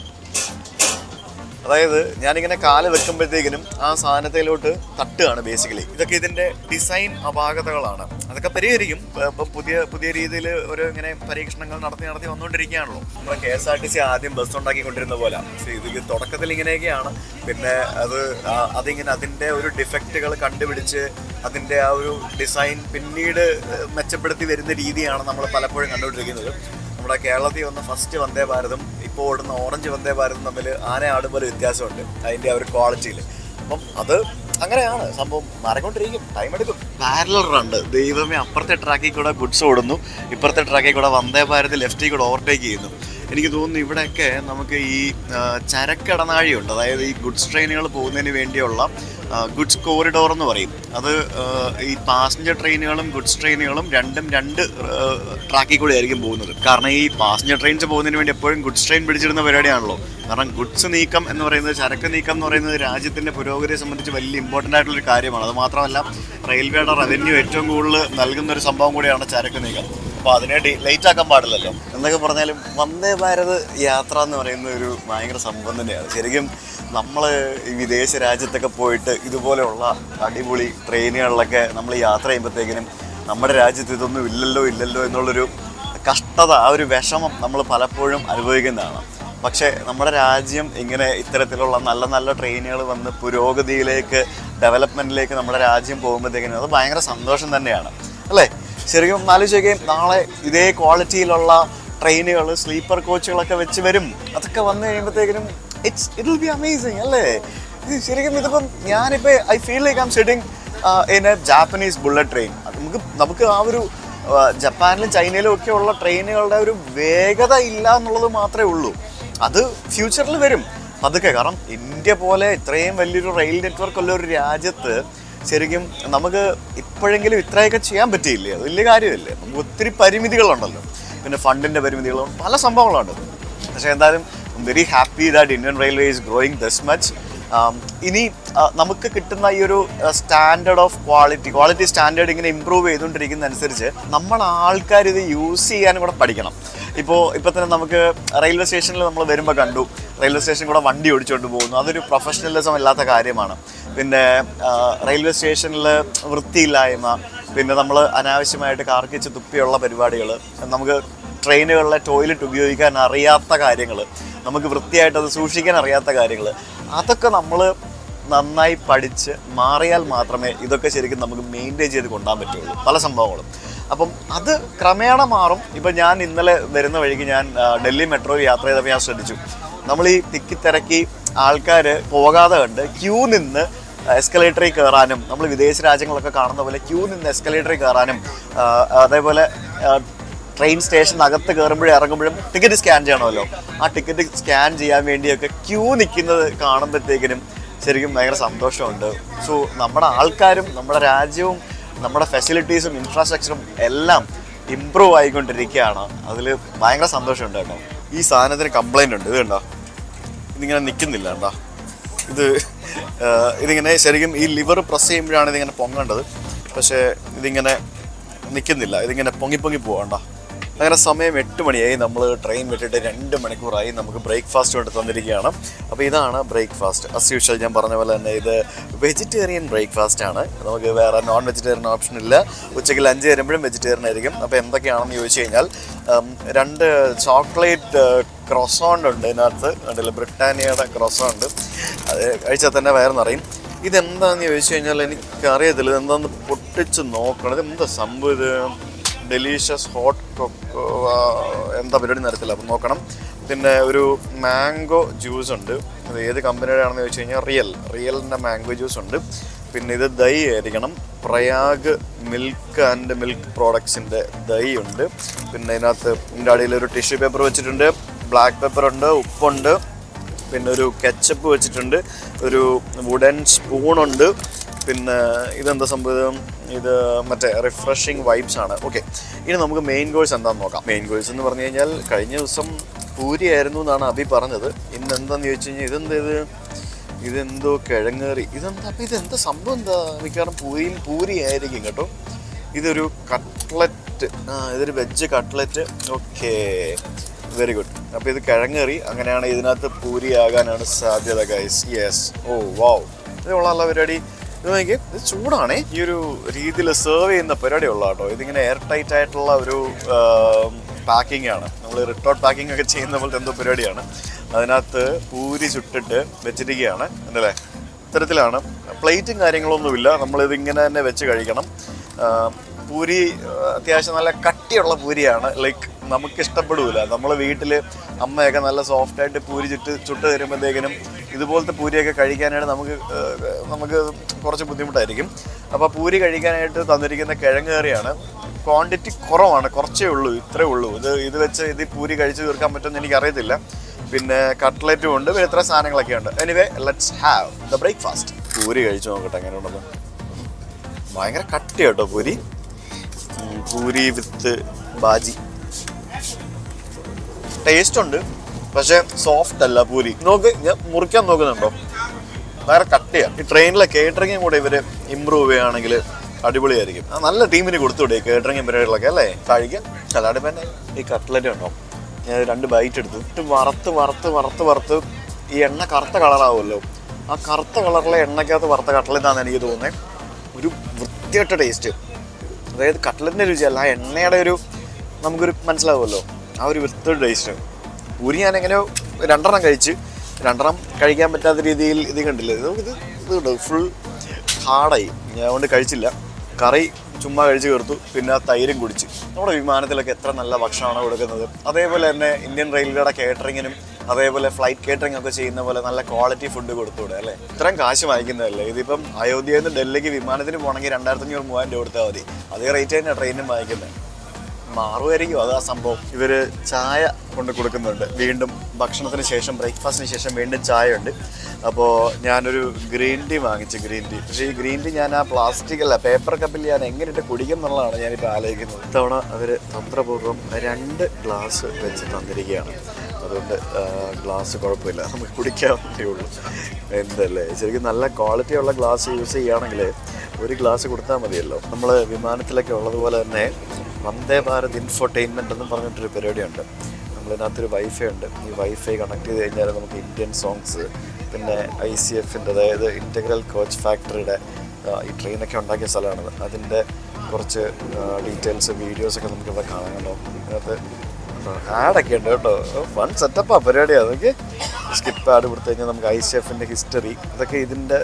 B: അതായത് ഞാനിങ്ങനെ കാല് വെക്കുമ്പോഴത്തേക്കിനും ആ സാധനത്തിലോട്ട് തട്ടുകയാണ് ബേസിക്കലി ഇതൊക്കെ ഇതിന്റെ ഡിസൈൻ അപാകതകളാണ് അതൊക്കെ പരിഹരിക്കും ഇപ്പൊ- ഇപ്പൊ പുതിയ പുതിയ രീതിയിൽ ഒരു ഇങ്ങനെ പരീക്ഷണങ്ങൾ നടത്തി നടത്തി വന്നുകൊണ്ടിരിക്കുകയാണല്ലോ നമ്മുടെ K S R T C ആദ്യം ബസ് ഉണ്ടാക്കിക്കൊണ്ടിരുന്ന പോലെ ഇത് തുടക്കത്തിൽ ഇങ്ങനെയൊക്കെയാണ് പിന്നെ അത് ആ- അതിങ്ങനെ അതിന്റെ ഒരു ഡിഫക്റ്റുകൾ കണ്ടുപിടിച്ച് അതിന്റെ ആ ഒരു ഡിസൈൻ പിന്നീട് ഏഹ്, മെച്ചപ്പെടുത്തി വരുന്ന രീതിയാണ് നമ്മൾ പലപ്പോഴും കണ്ടുകൊണ്ടിരിക്കുന്നത് നമ്മുടെ കേരളത്തിൽ വന്ന ഫസ്റ്റ് വന്ദേ ഭാരതും ഇപ്പോൾ ഓടുന്ന ഓറഞ്ച് വന്ദേ ഭാരതും തമ്മിൽ ആന ആടുമ്പോൾ ഒരു വ്യത്യാസമുണ്ട് അതിൻ്റെ ആ ഒരു ക്വാളിറ്റിയിൽ അപ്പം അത് അങ്ങനെയാണ് സംഭവം മാറിക്കൊണ്ടിരിക്കും ടൈം എടുക്കും പാരലർ റണ്ട് ദൈവമേ അപ്പുറത്തെ ട്രാക്കിൽ കൂടെ ഗുഡ്സ് ഓടുന്നു ഇപ്പുറത്തെ ട്രാക്കിൽ കൂടെ വന്ദേ ഭാരത് ലെഫ്റ്റിൽ കൂടെ ഓവർടേക്ക് ചെയ്യുന്നു എനിക്ക് തോന്നുന്നു ഇവിടെയൊക്കെ നമുക്ക് ഈ ആ, ചരക്കിടനാഴിയുണ്ട് അതായത് ഈ ഗുഡ്സ് ട്രെയിനുകൾ പോകുന്നതിന് വേണ്ടിയുള്ള ഗുഡ്സ് കോറിഡോർ എന്ന് പറയും അത് ആ, ഈ പാസഞ്ചർ ട്രെയിനുകളും ഗുഡ്സ് ട്രെയിനുകളും രണ്ടും രണ്ട് ട്രാക്കിൽ കൂടെ ആയിരിക്കും പോകുന്നത് കാരണം ഈ പാസഞ്ചർ ട്രെയിൻസ് പോകുന്നതിന് വേണ്ടി എപ്പോഴും ഗുഡ്സ് ട്രെയിൻ പിടിച്ചിരുന്ന പരിപാടിയാണല്ലോ കാരണം ഗുഡ്സ് നീക്കം എന്ന് പറയുന്നത് ചരക്ക് നീക്കം എന്ന് പറയുന്നത് രാജ്യത്തിന്റെ പുരോഗതിയെ സംബന്ധിച്ച് വലിയ ഇമ്പോർട്ടൻ്റ് ആയിട്ടുള്ള ഒരു കാര്യമാണ് അത് മാത്രമല്ല റെയിൽവേയുടെ റവന്യൂ ഏറ്റവും കൂടുതൽ നൽകുന്ന ഒരു സംഭവം കൂടിയാണ് ചരക്ക് നീക്കം അപ്പോൾ അതിനെ ലേറ്റ് ആക്കാൻ പാടില്ലല്ലോ എന്നൊക്കെ പറഞ്ഞാലും വന്ദേ ഭാരത് യാത്ര എന്ന് പറയുന്ന ഒരു ഭയങ്കര സംഭവം തന്നെയാണ് ശരിക്കും നമ്മൾ ഈ വിദേശ രാജ്യത്തൊക്കെ പോയിട്ട് ഇതുപോലെയുള്ള അടിപൊളി ട്രെയിനുകളിലൊക്കെ നമ്മൾ യാത്ര ചെയ്യുമ്പോഴത്തേക്കിനും നമ്മുടെ രാജ്യത്ത് ഇതൊന്നും ഇല്ലല്ലോ ഇല്ലല്ലോ എന്നുള്ളൊരു കഷ്ടത ആ ഒരു വിഷമം നമ്മൾ പലപ്പോഴും അനുഭവിക്കുന്നതാണ് പക്ഷേ നമ്മുടെ രാജ്യം ഇങ്ങനെ ഇത്തരത്തിലുള്ള നല്ല നല്ല ട്രെയിനുകൾ വന്ന് പുരോഗതിയിലേക്ക് ഡെവലപ്മെൻറ്റിലേക്ക് നമ്മുടെ രാജ്യം പോകുമ്പോഴത്തേക്കിനും അത് ഭയങ്കര സന്തോഷം തന്നെയാണ് അല്ലേ ശരിക്കും ആലോചിക്കുകയും നാളെ ഇതേ ക്വാളിറ്റിയിലുള്ള ട്രെയിനുകൾ സ്ലീപ്പർ കോച്ചുകളൊക്കെ വെച്ച് വരും അതൊക്കെ വന്നു കഴിയുമ്പോഴത്തേക്കിനും it's it will be amazing അല്ലേ ഇത് ശരിക്കും ഇതിപ്പം ഞാനിപ്പോ I feel like I'm sitting in a Japanese bullet train നമുക്ക് നമുക്ക് ആ ഒരു ആ, ജപ്പാനിലും ചൈനയിലും ഒക്കെ ഉള്ള ട്രെയിനുകളുടെ ഒരു വേഗത ഇല്ല എന്നുള്ളത് മാത്രമേ ഉള്ളൂ അത് ഫ്യൂച്ചറിൽ വരും പതുക്കെ കാരണം ഇന്ത്യ പോലെ ഇത്രയും വലിയൊരു റെയിൽ നെറ്റ്വർക്ക് ഉള്ള ഒരു രാജ്യത്ത് ശരിക്കും നമുക്ക് ഇപ്പോഴെങ്കിലും ഇത്രയൊക്കെ ചെയ്യാൻ പറ്റിയില്ലേ അത് വലിയ കാര്യമല്ലേ നമുക്ക് ഒത്തിരി പരിമിതികളുണ്ടല്ലോ പിന്നെ ഫണ്ടിന്റെ പരിമിതികളും പല സംഭവങ്ങളുണ്ട് പക്ഷേ എന്തായാലും very happy that Indian railway is growing this much ഇനി ആ, നമുക്ക് കിട്ടുന്ന ഈ ഒരു standard of quality quality standard ഇങ്ങനെ ഇമ്പ്രൂവ് ചെയ്തുകൊണ്ടിരിക്കുന്നതനുസരിച്ച് നമ്മൾ ആൾക്കാർ ഇത് യൂസ് ചെയ്യാനും കൂടെ പഠിക്കണം ഇപ്പോൾ ഇപ്പോൾ തന്നെ നമുക്ക് റെയിൽവേ സ്റ്റേഷനിൽ നമ്മൾ വരുമ്പോൾ കണ്ടു റെയിൽവേ സ്റ്റേഷൻ കൂടെ വണ്ടി ഓടിച്ചുകൊണ്ട് പോകുന്നു അതൊരു പ്രൊഫഷണലിസം ഇല്ലാത്ത കാര്യമാണ് പിന്നെ ആ, റെയിൽവേ സ്റ്റേഷനിൽ വൃത്തിയില്ലായ്മ പിന്നെ നമ്മൾ അനാവശ്യമായിട്ട് കാർക്കിച്ച് തുപ്പിയുള്ള പരിപാടികൾ നമുക്ക് ട്രെയിനുകളിലെ ടോയ്ലറ്റ് ഉപയോഗിക്കാൻ അറിയാത്ത കാര്യങ്ങൾ നമുക്ക് വൃത്തിയായിട്ട് അത് സൂക്ഷിക്കാൻ അറിയാത്ത കാര്യങ്ങൾ അതൊക്കെ നമ്മൾ നന്നായി പഠിച്ച് മാറിയാൽ മാത്രമേ ഇതൊക്കെ ശരിക്കും നമുക്ക് മെയിൻറ്റെയിൻ ചെയ്ത് കൊണ്ടുപോകാൻ പറ്റുള്ളൂ പല സംഭവങ്ങളും അപ്പം അത് ക്രമേണ മാറും ഇപ്പം ഞാൻ ഇന്നലെ വരുന്ന വഴിക്ക് ഞാൻ ആ, ഡൽഹി മെട്രോ യാത്ര ചെയ്തപ്പോൾ ഞാൻ ശ്രദ്ധിച്ചു നമ്മൾ ഈ തിക്കി തിരക്കി ആൾക്കാർ പോകാതെ കണ്ട് ക്യൂ നിന്ന് എസ്കലേറ്ററിൽ കയറാനും നമ്മൾ വിദേശ രാജ്യങ്ങളൊക്കെ കാണുന്ന പോലെ ക്യൂ നിന്ന് എസ്കലേറ്ററിൽ കയറാനും ആ, അതേപോലെ ആ, ട്രെയിൻ സ്റ്റേഷനകത്ത് കയറുമ്പോഴും ഇറങ്ങുമ്പോഴും ടിക്കറ്റ് സ്കാൻ ചെയ്യണമല്ലോ ആ ടിക്കറ്റ് സ്കാൻ ചെയ്യാൻ വേണ്ടിയൊക്കെ ക്യൂ നിൽക്കുന്നത് കാണുമ്പോഴത്തേക്കിനും ശരിക്കും ഭയങ്കര സന്തോഷമുണ്ട് സോ നമ്മുടെ ആൾക്കാരും നമ്മുടെ രാജ്യവും നമ്മുടെ ഫെസിലിറ്റീസും ഇൻഫ്രാസ്ട്രക്ചറും എല്ലാം ഇമ്പ്രൂവ് ആയിക്കൊണ്ടിരിക്കുകയാണ് അതിൽ ഭയങ്കര സന്തോഷമുണ്ട് കേട്ടോ ഈ സാധനത്തിന് കംപ്ലൈൻ്റ് ഉണ്ട് ഇത് കണ്ടോ ഇതിങ്ങനെ നിൽക്കുന്നില്ല കണ്ടോ ഇത് ആ, ഇതിങ്ങനെ ശരിക്കും ഈ ലിവർ പ്രസ് ചെയ്യുമ്പോഴാണ് ഇതിങ്ങനെ പൊങ്ങേണ്ടത് പക്ഷേ ഇതിങ്ങനെ നിൽക്കുന്നില്ല ഇതിങ്ങനെ പൊങ്ങി പൊങ്ങി പോകണ്ട അങ്ങനെ സമയം എട്ട് മണിയായി നമ്മൾ ട്രെയിൻ വിട്ടിട്ട് രണ്ട് മണിക്കൂറായി നമുക്ക് ബ്രേക്ക്ഫാസ്റ്റ് കൊണ്ട് തന്നിരിക്കുകയാണ് അപ്പോൾ ഇതാണ് ബ്രേക്ക്ഫാസ്റ്റ് അസ് യൂഷ്വൽ ഞാൻ പറഞ്ഞ പോലെ തന്നെ ഇത് വെജിറ്റേറിയൻ ബ്രേക്ക്ഫാസ്റ്റ് ആണ് നമുക്ക് വേറെ നോൺ വെജിറ്റേറിയൻ ഓപ്ഷൻ ഇല്ല ഉച്ചയ്ക്ക് ലഞ്ച് വരുമ്പോഴും വെജിറ്റേറിയൻ ആയിരിക്കും അപ്പോൾ എന്തൊക്കെയാണെന്ന് ചോദിച്ചു കഴിഞ്ഞാൽ ഉം, രണ്ട് ചോക്ലേറ്റ് ക്രോസോണ്ട് ഉണ്ട് ഇതിനകത്ത് കണ്ടില്ല ബ്രിട്ടാനിയയുടെ ക്രോസോണ്ട് അത് കഴിച്ചാൽ തന്നെ വയറ് നിറയും ഇതെന്താന്ന് ചോദിച്ചു കഴിഞ്ഞാൽ എനിക്ക് അറിയത്തില്ല ഇതെന്താന്ന് പൊട്ടിച്ച് നോക്കണം ഇത് എന്താ സംഭവം ഇത് ഡെലീഷ്യസ് ഹോട്ട് കൊക്കോ എന്താ പരിപാടി നടത്തില്ല അപ്പം നോക്കണം പിന്നെ ഒരു മാംഗോ ജ്യൂസ് ഉണ്ട് അത് ഏത് കമ്പനിയുടെ ആണെന്ന് ചോദിച്ചു കഴിഞ്ഞാൽ റിയൽ റിയലിൻ്റെ മാംഗോ ജ്യൂസ് ഉണ്ട് പിന്നെ ഇത് ദൈ ആയിരിക്കണം പ്രയാഗ് മിൽക്ക് ആൻഡ് മിൽക്ക് പ്രോഡക്ട്സിൻ്റെ ദൈ ഉണ്ട് പിന്നെ ഇതിനകത്ത് ഇതിൻ്റെ അടിയിൽ ഒരു ടിഷ്യൂ പേപ്പർ വെച്ചിട്ടുണ്ട് ബ്ലാക്ക് പെപ്പർ ഉണ്ട് ഉപ്പുണ്ട് പിന്നെ ഒരു കെച്ചപ്പ് വെച്ചിട്ടുണ്ട് ഒരു വുഡൻ സ്പൂണുണ്ട് പിന്നെ ഇതെന്താ സംഭവം ഇത് മറ്റേ റിഫ്രഷിങ് വൈബ്സ് ആണ് ഓക്കെ ഇനി നമുക്ക് മെയിൻ കോഴ്സ് എന്താണെന്ന് നോക്കാം മെയിൻ കോഴ്സ് എന്ന് പറഞ്ഞു കഴിഞ്ഞാൽ കഴിഞ്ഞ ദിവസം പൂരി ആയിരുന്നു എന്നാണ് അഭി പറഞ്ഞത് ഇന്ന് എന്താന്ന് ചോദിച്ചു കഴിഞ്ഞാൽ ഇതെന്താ ഇത് ഇതെന്തോ കിഴങ്ങേറി ഇതെന്താ അപ്പം ഇതെന്താ സംഭവം എന്താ മിക്കവാറും പൂരിയും പൂരി ആയിരിക്കും കേട്ടോ ഇതൊരു കട്ട്ലറ്റ് ആ ഇതൊരു veg cutlet okay very good അപ്പോൾ ഇത് കിഴങ്ങേറി അങ്ങനെയാണ് ഇതിനകത്ത് പൂരി ആകാനാണ് സാധ്യത ഗൈസ് യെസ് ഓ വാവ് ഇത് കൊള്ളാമല്ല പരിപാടി ഇത് നോക്കി ഇത് ചൂടാണേ ഈ ഒരു രീതിയിൽ സെർവ് ചെയ്യുന്ന പരിപാടി ഉള്ള കേട്ടോ ഇതിങ്ങനെ എയർ ടൈറ്റ് ആയിട്ടുള്ള ഒരു പാക്കിംഗ് ആണ് നമ്മൾ റിട്ടോട്ട് പാക്കിംഗ് ഒക്കെ ചെയ്യുന്ന പോലത്തെ എന്തോ പരിപാടിയാണ് അതിനകത്ത് പൂരി ചുട്ടിട്ട് വെച്ചിരിക്കുകയാണ് എന്തല്ലേ ഇത്തരത്തിലാണ് പ്ലേറ്റും കാര്യങ്ങളൊന്നുമില്ല നമ്മളിത് ഇങ്ങനെ തന്നെ വെച്ച് കഴിക്കണം ആ, പൂരി ആ, അത്യാവശ്യം നല്ല കട്ടിയുള്ള പൂരിയാണ് ലൈക്ക് നമുക്ക് ഇഷ്ടപ്പെടില്ല നമ്മൾ വീട്ടിൽ അമ്മയൊക്കെ നല്ല സോഫ്റ്റായിട്ട് പൂരി ചുട്ട് ചുട്ട് തരുമ്പോഴത്തേക്കിനും ഇതുപോലത്തെ പൂരിയൊക്കെ കഴിക്കാനായിട്ട് നമുക്ക് ആ, നമുക്ക് കുറച്ച് ബുദ്ധിമുട്ടായിരിക്കും അപ്പോൾ പൂരി കഴിക്കാനായിട്ട് തന്നിരിക്കുന്ന കിഴങ്ങേറിയാണ് ക്വാണ്ടിറ്റി കുറവാണ് കുറച്ചേ ഉള്ളൂ ഇത്രേ ഉള്ളൂ ഇത് ഇത് വെച്ച് ഇത് പൂരി കഴിച്ച് തീർക്കാൻ പറ്റുമെന്ന് എനിക്കറിയത്തില്ല പിന്നെ കട്ട്ലറ്റും ഉണ്ട് പിന്നെ ഇത്ര സാധനങ്ങളൊക്കെ ഉണ്ട് anyway let's have the breakfast puri കഴിച്ചു നോക്കട്ടെ എങ്ങനെ ഉണ്ടെന്ന് ഭയങ്കര കട്ടി കേട്ടോ പൂരി ഉം, പൂരി വിത്ത് ബാജി ടേസ്റ്റ് ഉണ്ട് പക്ഷെ സോഫ്റ്റ് അല്ല പൂരി നോക്ക് ഞാൻ മുറിക്കാൻ നോക്കുന്നുണ്ടോ ഭയങ്കര കട്ടിയാ ഈ ട്രെയിനിലെ കേറ്ററിങ്ങും കൂടെ ഇവര് ഇമ്പ്രൂവ് ചെയ്യുകയാണെങ്കിൽ അടിപൊളിയായിരിക്കും ആ, നല്ല ടീമിന് കൊടുത്തുവിടെ കേറ്ററിങ്ങും പരിപാടികളൊക്കെ അല്ലേ കഴിക്കാം അല്ലാണ്ട് പിന്നെ ഈ കട്ട്ലറ്റ് ഉണ്ടോ ഞാൻ രണ്ട് ബൈറ്റ് എടുത്തു ഇട്ട് വറുത്ത് വറുത്ത് വറുത്ത് വറുത്ത് ഈ എണ്ണ കറുത്ത കളറാവുമല്ലോ ആ കറുത്ത കളറിലെ എണ്ണക്കകത്ത് വറുത്ത കട്ട്ലറ്റാണ് എനിക്ക് തോന്നുന്നത് ഒരു വൃത്തിയായിട്ട ടേസ്റ്റ് അതായത് കട്ട്ലറ്റിൻ്റെ രുചിയല്ല ആ എണ്ണയുടെ ഒരു നമുക്കൊരു മനസ്സിലാവുമല്ലോ ആ ഒരു വൃത്തിയുടെ ടേസ്റ്റ് പൂരി ഞാൻ എങ്ങനെയോ രണ്ടെണ്ണം കഴിച്ച് രണ്ടെണ്ണം കഴിക്കാൻ പറ്റാത്ത രീതിയിൽ ഇത് കണ്ടില്ല ഇത് ഇത് ഇത് കണ്ടോ ഫുൾ ഹാർഡായി ഞാൻ കൊണ്ട് കഴിച്ചില്ല കറി ചുമ്മാ കഴിച്ച് തീർത്തു പിന്നെ തൈരും കുടിച്ച് നമ്മുടെ വിമാനത്തിലൊക്കെ എത്ര നല്ല ഭക്ഷണമാണ് കൊടുക്കുന്നത് അതേപോലെ തന്നെ ഇന്ത്യൻ റെയിൽവേയുടെ കേറ്ററിങ്ങിനും അതേപോലെ ഫ്ലൈറ്റ് കേറ്ററിംഗ് ഒക്കെ ചെയ്യുന്ന പോലെ നല്ല ക്വാളിറ്റി ഫുഡ് കൊടുത്തൂടെ അല്ലേ ഇത്രയും കാശ് വാങ്ങിക്കുന്നതല്ലേ ഇതിപ്പം അയോധ്യയിൽ നിന്ന് ഡൽഹിക്ക് വിമാനത്തിന് പോകണമെങ്കിൽ രണ്ടായിരത്തി അഞ്ഞൂറ് മൂവായിരം രൂപ കൊടുത്താൽ മതി അതേ റേറ്റ് തന്നെയാണ് ട്രെയിനും വാങ്ങിക്കുന്നത് മാറുമായിരിക്കും അത് ആ സംഭവം ഇവര് ചായ കൊണ്ട് കൊടുക്കുന്നുണ്ട് വീണ്ടും ഭക്ഷണത്തിന് ശേഷം ബ്രേക്ക്ഫാസ്റ്റിന് ശേഷം വീണ്ടും ചായ ഉണ്ട് അപ്പോൾ ഞാനൊരു ഗ്രീൻ ടീ വാങ്ങിച്ചു ഗ്രീൻ ടീ പക്ഷേ ഈ ഗ്രീൻ ടീ ഞാൻ ആ പ്ലാസ്റ്റിക് അല്ല പേപ്പർ കപ്പിൽ ഞാൻ എങ്ങനെയിട്ട് കുടിക്കും എന്നുള്ളതാണ് ഞാനിപ്പോൾ ആലോചിക്കുന്നത് ഇത്തവണ അവർ തന്ത്രപൂർവ്വം രണ്ട് ഗ്ലാസ് വെച്ച് തന്നിരിക്കുകയാണ് അതുകൊണ്ട് ഗ്ലാസ് കുഴപ്പമില്ല നമുക്ക് കുടിക്കാവുന്നതേ ഉള്ളൂ എന്തല്ലേ ശരിക്കും നല്ല ക്വാളിറ്റി ഉള്ള ഗ്ലാസ് യൂസ് ചെയ്യുകയാണെങ്കിൽ ഒരു ഗ്ലാസ് കൊടുത്താൽ മതിയല്ലോ നമ്മൾ വിമാനത്തിലൊക്കെ ഉള്ളതുപോലെ തന്നെ വന്ദേ ഭാരത് ഇൻഫോർടൈൻമെൻ്റ് എന്നും പറഞ്ഞിട്ടൊരു പരിപാടിയുണ്ട് നമ്മളിതിനകത്തൊരു വൈഫൈ ഉണ്ട് ഈ വൈഫൈ കണക്ട് ചെയ്ത് കഴിഞ്ഞാൽ നമുക്ക് ഇന്ത്യൻ സോങ്സ് പിന്നെ ഐ സി എഫിൻ്റെ അതായത് ഇൻറ്റഗ്രൽ കോച്ച് ഫാക്ടറിയുടെ ഈ ട്രെയിനൊക്കെ ഉണ്ടാക്കിയ സ്ഥലമാണ് അതിൻ്റെ കുറച്ച് ഡീറ്റെയിൽസ് വീഡിയോസൊക്കെ നമുക്ക് ഇവിടെ കാണാം കേട്ടോ ഇതിനകത്ത് ആഡൊക്കെ ഉണ്ട് കേട്ടോ വൺ സെറ്റപ്പാ പരിപാടിയാണ് അതൊക്കെ സ്കിപ്പ് ആഡ് കൊടുത്തു കഴിഞ്ഞാൽ നമുക്ക് ഐ സി എഫിൻ്റെ ഹിസ്റ്ററി ഇതൊക്കെ ഇതിൻ്റെ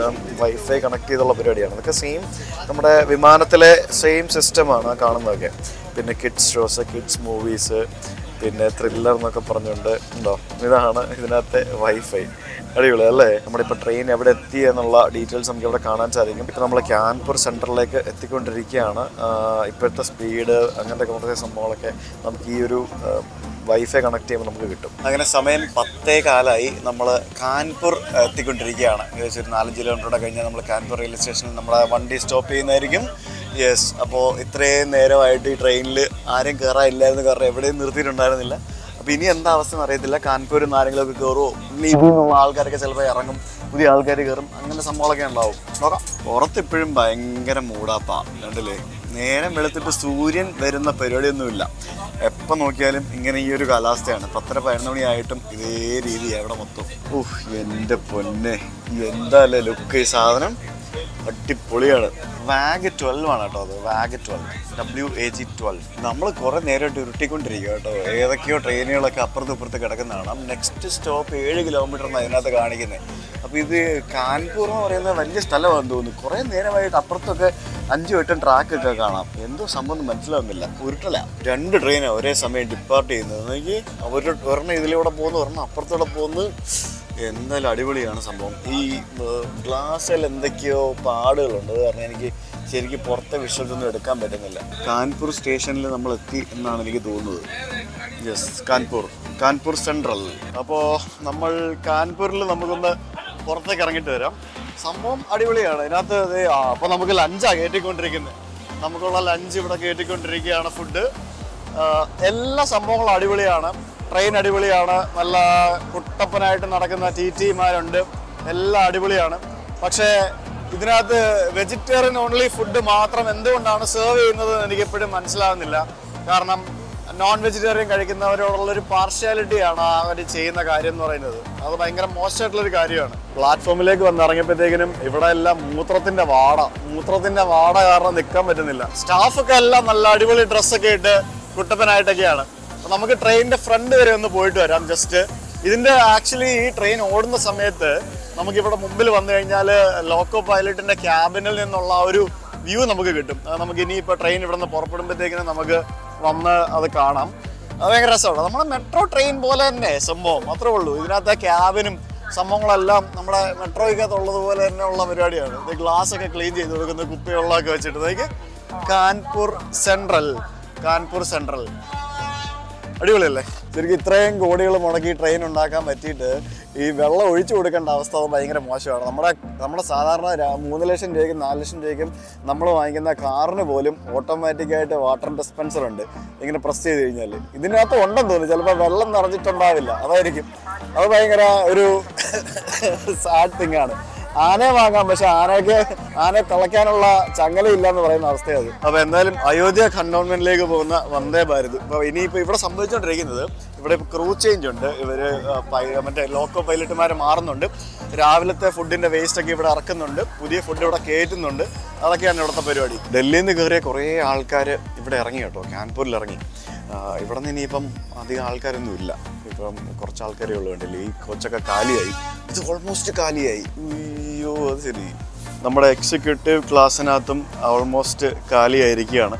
B: വൈഫൈ കണക്ട് ചെയ്തുള്ള പരിപാടിയാണ് അതൊക്കെ സെയിം നമ്മുടെ വിമാനത്തിലെ സെയിം സിസ്റ്റമാണ് ആ കാണുന്നതൊക്കെ പിന്നെ കിഡ്സ് ഷോസ് കിഡ്സ് മൂവീസ് പിന്നെ ത്രില്ലർ എന്നൊക്കെ പറഞ്ഞുകൊണ്ട് ഉണ്ടോ ഇതാണ് ഇതിനകത്തെ വൈഫൈ അടിപൊളി അല്ലേ നമ്മളിപ്പോൾ ട്രെയിൻ എവിടെ എത്തി എന്നുള്ള ഡീറ്റെയിൽസ് നമുക്ക് ഇവിടെ കാണാൻ സാധിക്കും ഇപ്പോൾ നമ്മൾ കാൻപൂർ സെൻറ്ററിലേക്ക് എത്തിക്കൊണ്ടിരിക്കുകയാണ് ആഹ് ഇപ്പോഴത്തെ സ്പീഡ് അങ്ങനത്തെ കുറച്ച് സംഭവങ്ങളൊക്കെ നമുക്ക് ഈ ഒരു വൈഫൈ കണക്ട് ചെയ്യുമ്പോൾ നമുക്ക് കിട്ടും അങ്ങനെ സമയം പത്തേ കാലായി നമ്മൾ കാൻപൂർ എത്തിക്കൊണ്ടിരിക്കുകയാണ് ഏകദേശം ഒരു നാലഞ്ച് കിലോമീറ്റർ കഴിഞ്ഞാൽ നമ്മൾ കാൻപൂർ റെയിൽവേ സ്റ്റേഷനിൽ നമ്മുടെ വണ്ടി സ്റ്റോപ്പ് ചെയ്യുന്നതായിരിക്കും യെസ് അപ്പോൾ ഇത്രയും നേരമായിട്ട് ഈ ട്രെയിനിൽ ആരും കയറാനില്ലായിരുന്നു കാരണം എവിടെയും നിർത്തിയിട്ടുണ്ടായിരുന്നില്ല അപ്പോൾ ഇനി എന്താ അവസ്ഥ എന്ന് അറിയത്തില്ല കാൺപൂരിൽ നിന്ന് ആരെങ്കിലുമൊക്കെ കയറുമോ ഇനി ഇതിൽ നിന്നുള്ള ആൾക്കാരൊക്കെ ചിലപ്പോൾ ഇറങ്ങും പുതിയ ആൾക്കാർ കയറും അങ്ങനെ സംഭവങ്ങളൊക്കെ ഉണ്ടാവും നോക്കാം പുറത്ത് ഇപ്പോഴും ഭയങ്കര മൂടാപ്പാ കണ്ടില്ലേ നേരം വെളുത്തിട്ട് സൂര്യൻ വരുന്ന പരിപാടിയൊന്നുമില്ല എപ്പോൾ നോക്കിയാലും ഇങ്ങനെ ഈ ഒരു കാലാവസ്ഥയാണ് പത്തര പതിനൊന്ന് മണിയായിട്ടും ഇതേ രീതി അവിടെ മൊത്തം ഊഹ് എൻ്റെ പൊന്നെ എന്താല്ലേ ലുക്ക് ഈ സാധനം അടിപൊളിയാണ് വാഗ് ട്വൽവ് ആണ് കേട്ടോ അത് വാഗ് twelve W A G twelve നമ്മൾ കുറെ നേരമായിട്ട് ഉരുട്ടിക്കൊണ്ടിരിക്കുക കേട്ടോ ഏതൊക്കെയോ ട്രെയിനുകളൊക്കെ അപ്പുറത്ത് ഇപ്പുറത്ത് കിടക്കുന്നതാണ് നെക്സ്റ്റ് സ്റ്റോപ്പ് ഏഴ് കിലോമീറ്റർ ആണ് അതിനകത്ത് കാണിക്കുന്നത് അപ്പോൾ ഇത് കാൺപൂർ എന്ന് പറയുന്നത് വലിയ സ്ഥലമാണെന്ന് തോന്നുന്നു കുറേ നേരമായിട്ട് അപ്പുറത്തൊക്കെ അഞ്ചു എട്ടും ട്രാക്കൊക്കെ കാണാം എന്തോ സംഭവം ഒന്നും മനസ്സിലാവുന്നില്ല ഉരുട്ടല രണ്ട് ട്രെയിനാണ് ഒരേ സമയം ഡിപ്പാർട്ട് ചെയ്യുന്നത് എനിക്ക് ഒരു ഒരെണ്ണം ഇതിലൂടെ പോകുന്നു ഒരെണ്ണം അപ്പുറത്തൂടെ പോകുന്നു എന്തായാലും അടിപൊളിയാണ് സംഭവം ഈ ഗ്ലാസ്സിൽ എന്തൊക്കെയോ പാടുകളുണ്ട് അത് കാരണം എനിക്ക് ശരിക്കും പുറത്തെ വിഷ്വൽസൊന്നും എടുക്കാൻ പറ്റുന്നില്ല കാൺപൂർ സ്റ്റേഷനിൽ നമ്മൾ എത്തി എന്നാണ് എനിക്ക് തോന്നുന്നത് യെസ് കാൺപൂർ കാൺപൂർ സെൻട്രൽ അപ്പോൾ നമ്മൾ കാൺപൂരിൽ നമുക്കൊന്ന് പുറത്തേക്ക് ഇറങ്ങിയിട്ട് വരാം സംഭവം അടിപൊളിയാണ് ഇതിനകത്ത് ദേ, ആ അപ്പോൾ നമുക്ക് ലഞ്ചാണ് കയറ്റിക്കൊണ്ടിരിക്കുന്നത് നമുക്കുള്ള ലഞ്ച് ഇവിടെ കയറ്റിക്കൊണ്ടിരിക്കുകയാണ് ഫുഡ് എല്ലാ സംഭവങ്ങളും അടിപൊളിയാണ് ട്രെയിൻ അടിപൊളിയാണ് നല്ല കുട്ടപ്പനായിട്ട് നടക്കുന്ന ടി ടിമാരുണ്ട് എല്ലാം അടിപൊളിയാണ് പക്ഷേ ഇതിനകത്ത് വെജിറ്റേറിയൻ ഓൺലി ഫുഡ് മാത്രം എന്തുകൊണ്ടാണ് സെർവ് ചെയ്യുന്നത് എന്ന് എനിക്ക് എപ്പോഴും മനസ്സിലാവുന്നില്ല കാരണം നോൺ വെജിറ്റേറിയൻ കഴിക്കുന്നവരോടുള്ളൊരു പാർഷ്യാലിറ്റിയാണ് അവർ ചെയ്യുന്ന കാര്യം എന്ന് പറയുന്നത് അത് ഭയങ്കര മോശമായിട്ടുള്ളൊരു കാര്യമാണ് പ്ലാറ്റ്ഫോമിലേക്ക് വന്ന് ഇറങ്ങിയപ്പോഴത്തേക്കിനും ഇവിടെ എല്ലാം മൂത്രത്തിന്റെ വാട മൂത്രത്തിന്റെ വാട കാരണം നിൽക്കാൻ പറ്റുന്നില്ല സ്റ്റാഫൊക്കെ എല്ലാം നല്ല അടിപൊളി ഡ്രസ്സൊക്കെ ഇട്ട് കുട്ടപ്പനായിട്ടൊക്കെയാണ് അപ്പൊ നമുക്ക് ട്രെയിനിന്റെ ഫ്രണ്ട് വരെ ഒന്ന് പോയിട്ട് വരാം ജസ്റ്റ് ഇതിന്റെ ആക്ച്വലി ഈ ട്രെയിൻ ഓടുന്ന സമയത്ത് നമുക്ക് ഇവിടെ മുമ്പിൽ വന്നു കഴിഞ്ഞാൽ ലോക്കോ പൈലറ്റിന്റെ ക്യാബിനിൽ നിന്നുള്ള ആ ഒരു വ്യൂ നമുക്ക് കിട്ടും അത് നമുക്ക് ഇനിയിപ്പോൾ ട്രെയിൻ ഇവിടെ നിന്ന് പുറപ്പെടുമ്പോഴത്തേക്കിനും നമുക്ക് വന്ന് അത് കാണാം അത് ഭയങ്കര രസമാണ് നമ്മുടെ മെട്രോ ട്രെയിൻ പോലെ തന്നെ സംഭവം അത്രേ ഉള്ളൂ ഇതിനകത്ത് ക്യാബിനും സംഭവങ്ങളെല്ലാം നമ്മുടെ മെട്രോയ്ക്കകത്തുള്ളത് പോലെ തന്നെ ഉള്ള പരിപാടിയാണ് ഇത് ഗ്ലാസ് ഒക്കെ ക്ലീൻ ചെയ്ത് കൊടുക്കുന്ന കുപ്പിവെള്ളമൊക്കെ വെച്ചിട്ട് ഇതൊക്കെ കാൺപൂർ സെൻട്രൽ കാൺപൂർ സെൻട്രൽ അടിപൊളിയല്ലേ ശരിക്കും ഇത്രയും കോടികൾ മുടക്കി ട്രെയിൻ ഉണ്ടാക്കാൻ പറ്റിയിട്ട് ഈ വെള്ളം ഒഴിച്ചു കൊടുക്കേണ്ട അവസ്ഥ അത് ഭയങ്കര മോശമാണ് നമ്മുടെ നമ്മുടെ സാധാരണ ര- മൂന്ന് ലക്ഷം രൂപയ്ക്കും നാല് ലക്ഷം രൂപയ്ക്കും നമ്മൾ വാങ്ങിക്കുന്ന കാറിന് പോലും ഓട്ടോമാറ്റിക്കായിട്ട് വാട്ടർ ഡിസ്പെൻസർ ഉണ്ട് ഇങ്ങനെ പ്രസ് ചെയ്ത് കഴിഞ്ഞാൽ ഇതിനകത്ത് ഉണ്ടെന്ന് തോന്നുന്നു ചിലപ്പോൾ വെള്ളം നിറഞ്ഞിട്ടുണ്ടാവില്ല അതായിരിക്കും അത് ഭയങ്കര ഒരു സാഡ് തിങ് ആണ് ആനയെ വാങ്ങാം പക്ഷെ ആനയ്ക്ക് ആനയെ തിളയ്ക്കാനുള്ള ചങ്ങലയില്ല എന്ന് പറയുന്ന അവസ്ഥയത് അപ്പൊ എന്തായാലും അയോധ്യ കണ്ടോൺമെന്റിലേക്ക് പോകുന്ന വന്ദേ ഭാരത് ഇപ്പൊ ഇനിയിപ്പോ ഇവിടെ സംഭവിച്ചുകൊണ്ടിരിക്കുന്നത് ഇവിടെ ഇപ്പൊ ക്രൂ ചേഞ്ച് ഉണ്ട് ഇവര് ആ, പൈ- മറ്റേ ലോക്കോ പൈലറ്റുമാർ മാറുന്നുണ്ട് രാവിലത്തെ ഫുഡിന്റെ വേസ്റ്റ് ഒക്കെ ഇവിടെ ഇറക്കുന്നുണ്ട് പുതിയ ഫുഡ് ഇവിടെ കയറ്റുന്നുണ്ട് അതൊക്കെയാണ് ഇവിടുത്തെ പരിപാടി ഡൽഹിയിൽ നിന്ന് കയറിയ കുറേ ആൾക്കാർ ഇവിടെ ഇറങ്ങി കേട്ടോ കാൺപൂരിൽ ഇറങ്ങി ആ, ഇവിടെ നിന്ന് ഇനിയിപ്പം അധികം ആൾക്കാരൊന്നും ഇല്ല ഇപ്പം കുറച്ച് ആൾക്കാരേ ഉള്ളൂ കണ്ടില്ലേ ഈ കോച്ചൊക്കെ കാലിയായി ഇത് ഓൾമോസ്റ്റ് കാലിയായി അയ്യോ അത് ശരി നമ്മുടെ എക്സിക്യൂട്ടീവ് ക്ലാസ്സിനകത്തും ഓൾമോസ്റ്റ് കാലിയായിരിക്കുകയാണ്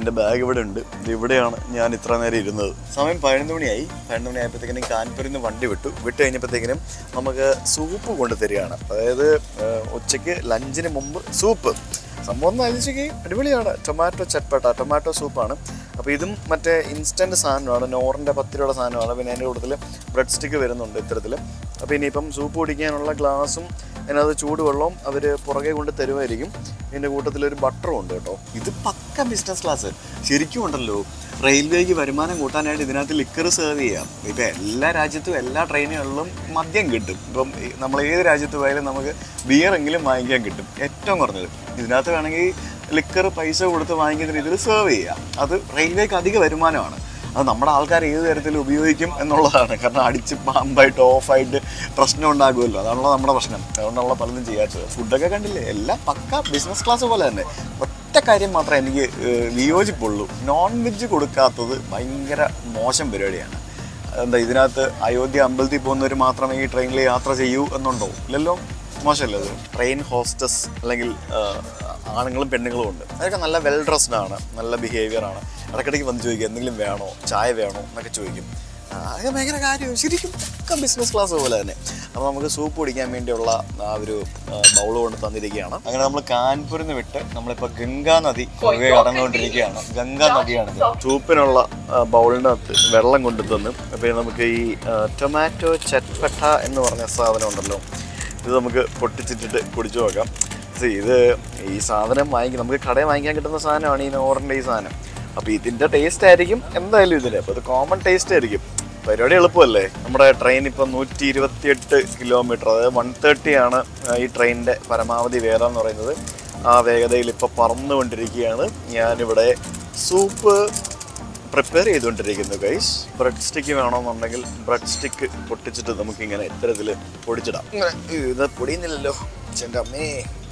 B: എൻ്റെ ബാഗ് ഇവിടെ ഉണ്ട് ഇത് ഇവിടെയാണ് ഞാൻ ഇത്ര നേരം ഇരുന്നത് സമയം പതിനൊന്ന് മണിയായി പതിനൊന്ന് മണി ആയപ്പോഴത്തേക്കിനും കാൻപൂരിൽ നിന്ന് വണ്ടി വിട്ടു വിട്ട് കഴിഞ്ഞപ്പോഴത്തേക്കിനും നമുക്ക് സൂപ്പ് കൊണ്ട് തരികയാണ് അതായത് ആ, ഉച്ചയ്ക്ക് ലഞ്ചിന് മുമ്പ് സൂപ്പ് സംഭവം ഒന്ന് ആലോചിക്കുക അടിപൊളിയാണ് ടൊമാറ്റോ ചട്പട്ട ടൊമാറ്റോ സൂപ്പാണ് അപ്പോൾ ഇതും മറ്റേ ഇൻസ്റ്റൻറ്റ് സാധനമാണ് നോറിൻ്റെ പത്ത് രൂപയുടെ സാധനമാണ് പിന്നെ അതിൻ്റെ കൂടുതൽ ബ്രെഡ് സ്റ്റിക്ക് വരുന്നുണ്ട് ഇത്തരത്തിൽ അപ്പോൾ ഇനിയിപ്പം സൂപ്പ് കുടിക്കാനുള്ള ഗ്ലാസും അതിനകത്ത് ചൂടുവെള്ളവും അവർ പുറകെ കൊണ്ട് തരുമായിരിക്കും ഇതിൻ്റെ കൂട്ടത്തിൽ ഒരു ബട്ടറും ഉണ്ട് കേട്ടോ ഇത് പക്ക ബിസിനസ് ക്ലാസ് ശരിക്കും ഉണ്ടല്ലോ റെയിൽവേക്ക് വരുമാനം കൂട്ടാനായിട്ട് ഇതിനകത്ത് ലിക്കർ സെർവ് ചെയ്യാം ഇപ്പം എല്ലാ രാജ്യത്തും എല്ലാ ട്രെയിനുകളിലും മദ്യം കിട്ടും ഇപ്പം ഈ- നമ്മൾ ഏത് രാജ്യത്ത് പോയാലും നമുക്ക് ബിയറെങ്കിലും വാങ്ങിക്കാൻ കിട്ടും ഏറ്റവും കുറഞ്ഞത് ഇതിനകത്ത് വേണമെങ്കിൽ ലിക്കർ പൈസ കൊടുത്ത് വാങ്ങിക്കുന്ന രീതിയിൽ സെർവ് ചെയ്യാം അത് റെയിൽവേക്ക് അധിക വരുമാനമാണ് അത് നമ്മുടെ ആൾക്കാർ ഏത് തരത്തിൽ ഉപയോഗിക്കും എന്നുള്ളതാണ് കാരണം അടിച്ച് പാമ്പായിട്ട് ഓഫായിട്ട് പ്രശ്നം ഉണ്ടാകുമല്ലോ അതാണല്ലോ നമ്മുടെ പ്രശ്നം അതുകൊണ്ടുള്ള പലതും ചെയ്യാത്തത് ഫുഡൊക്കെ കണ്ടില്ലേ എല്ലാം പക്ക ബിസിനസ് ക്ലാസ് പോലെ തന്നെ ഒറ്റ കാര്യം മാത്രമേ എനിക്ക് ഏഹ്, വിയോജിപ്പുള്ളൂ നോൺ വെജ് കൊടുക്കാത്തത് ഭയങ്കര മോശം പരിപാടിയാണ് എന്താ ഇതിനകത്ത് അയോധ്യ അമ്പലത്തിൽ പോകുന്നവർ മാത്രമേ ഈ ട്രെയിനിൽ യാത്ര ചെയ്യൂ എന്നുണ്ടോ ഇല്ലല്ലോ മോശമല്ലേ അത് ട്രെയിൻ ഹോസ്റ്റസ് അല്ലെങ്കിൽ ആ, ആണുങ്ങളും പെണ്ണുങ്ങളും ഉണ്ട് അതൊക്കെ നല്ല വെൽ ഡ്രസ്ഡ് ആണ് നല്ല ബിഹേവിയർ ആണ് ഇടയ്ക്കിടയ്ക്ക് വന്ന് ചോദിക്കും എന്തെങ്കിലും വേണോ ചായ വേണോ എന്നൊക്കെ ചോദിക്കും ആ, അത് ഭയങ്കര കാര്യം ശരിക്കും ഒക്കെ ബിസിനസ് ക്ലാസ് പോലെ തന്നെ അപ്പോൾ നമുക്ക് സൂപ്പ് കുടിക്കാൻ വേണ്ടിയുള്ള ആ ഒരു ബൗൾ കൊണ്ട് തന്നിരിക്കുകയാണ് അങ്ങനെ നമ്മൾ കാൺപൂരിൽ നിന്ന് വിട്ട് നമ്മളിപ്പോൾ ഗംഗാ നദി കുറവേ കടന്നുകൊണ്ടിരിക്കുകയാണ് ഗംഗാ നദിയാണ് സൂപ്പിനുള്ള ബൗളിനകത്ത് വെള്ളം കൊണ്ടു തന്നു അപ്പോൾ നമുക്ക് ഈ ആ, ടൊമാറ്റോ ചറ്റ്പട്ട എന്ന് പറഞ്ഞ സാധനം ഉണ്ടല്ലോ ഇത് നമുക്ക് പൊട്ടിച്ചിട്ടിട്ട് കുടിച്ചു നോക്കാം See, ഇത് ഈ സാധനം വാങ്ങിക്കും നമുക്ക് കടയിൽ വാങ്ങിക്കാൻ കിട്ടുന്ന സാധനമാണ് ഈ നോറിൻ്റെ ഈ സാധനം അപ്പോൾ ഇതിൻ്റെ ടേസ്റ്റ് ആയിരിക്കും എന്തായാലും ഇതിന് അപ്പോൾ ഇത് കോമൺ ടേസ്റ്റ് ആയിരിക്കും പരിപാടി എളുപ്പമല്ലേ നമ്മുടെ ട്രെയിൻ ഇപ്പം നൂറ്റി ഇരുപത്തിയെട്ട് കിലോമീറ്റർ അതായത് വൺ തേർട്ടി ആണ് ഈ ട്രെയിനിൻ്റെ പരമാവധി വേഗം എന്ന് പറയുന്നത് ആ വേഗതയിൽ ഇപ്പോൾ പറന്നുകൊണ്ടിരിക്കുകയാണ് ഞാനിവിടെ സൂപ്പ് പ്രിപ്പയർ ചെയ്തുകൊണ്ടിരിക്കുന്നു ഗൈസ് ബ്രെഡ് സ്റ്റിക്ക് വേണമെന്നുണ്ടെങ്കിൽ ബ്രെഡ് സ്റ്റിക്ക് പൊട്ടിച്ചിട്ട് നമുക്കിങ്ങനെ ഇത്തരത്തിൽ പൊടിച്ചിടാം ഇങ്ങനെ ഇത് പൊടിയുന്നില്ലല്ലോ ചെൻ്റെ അമ്മേ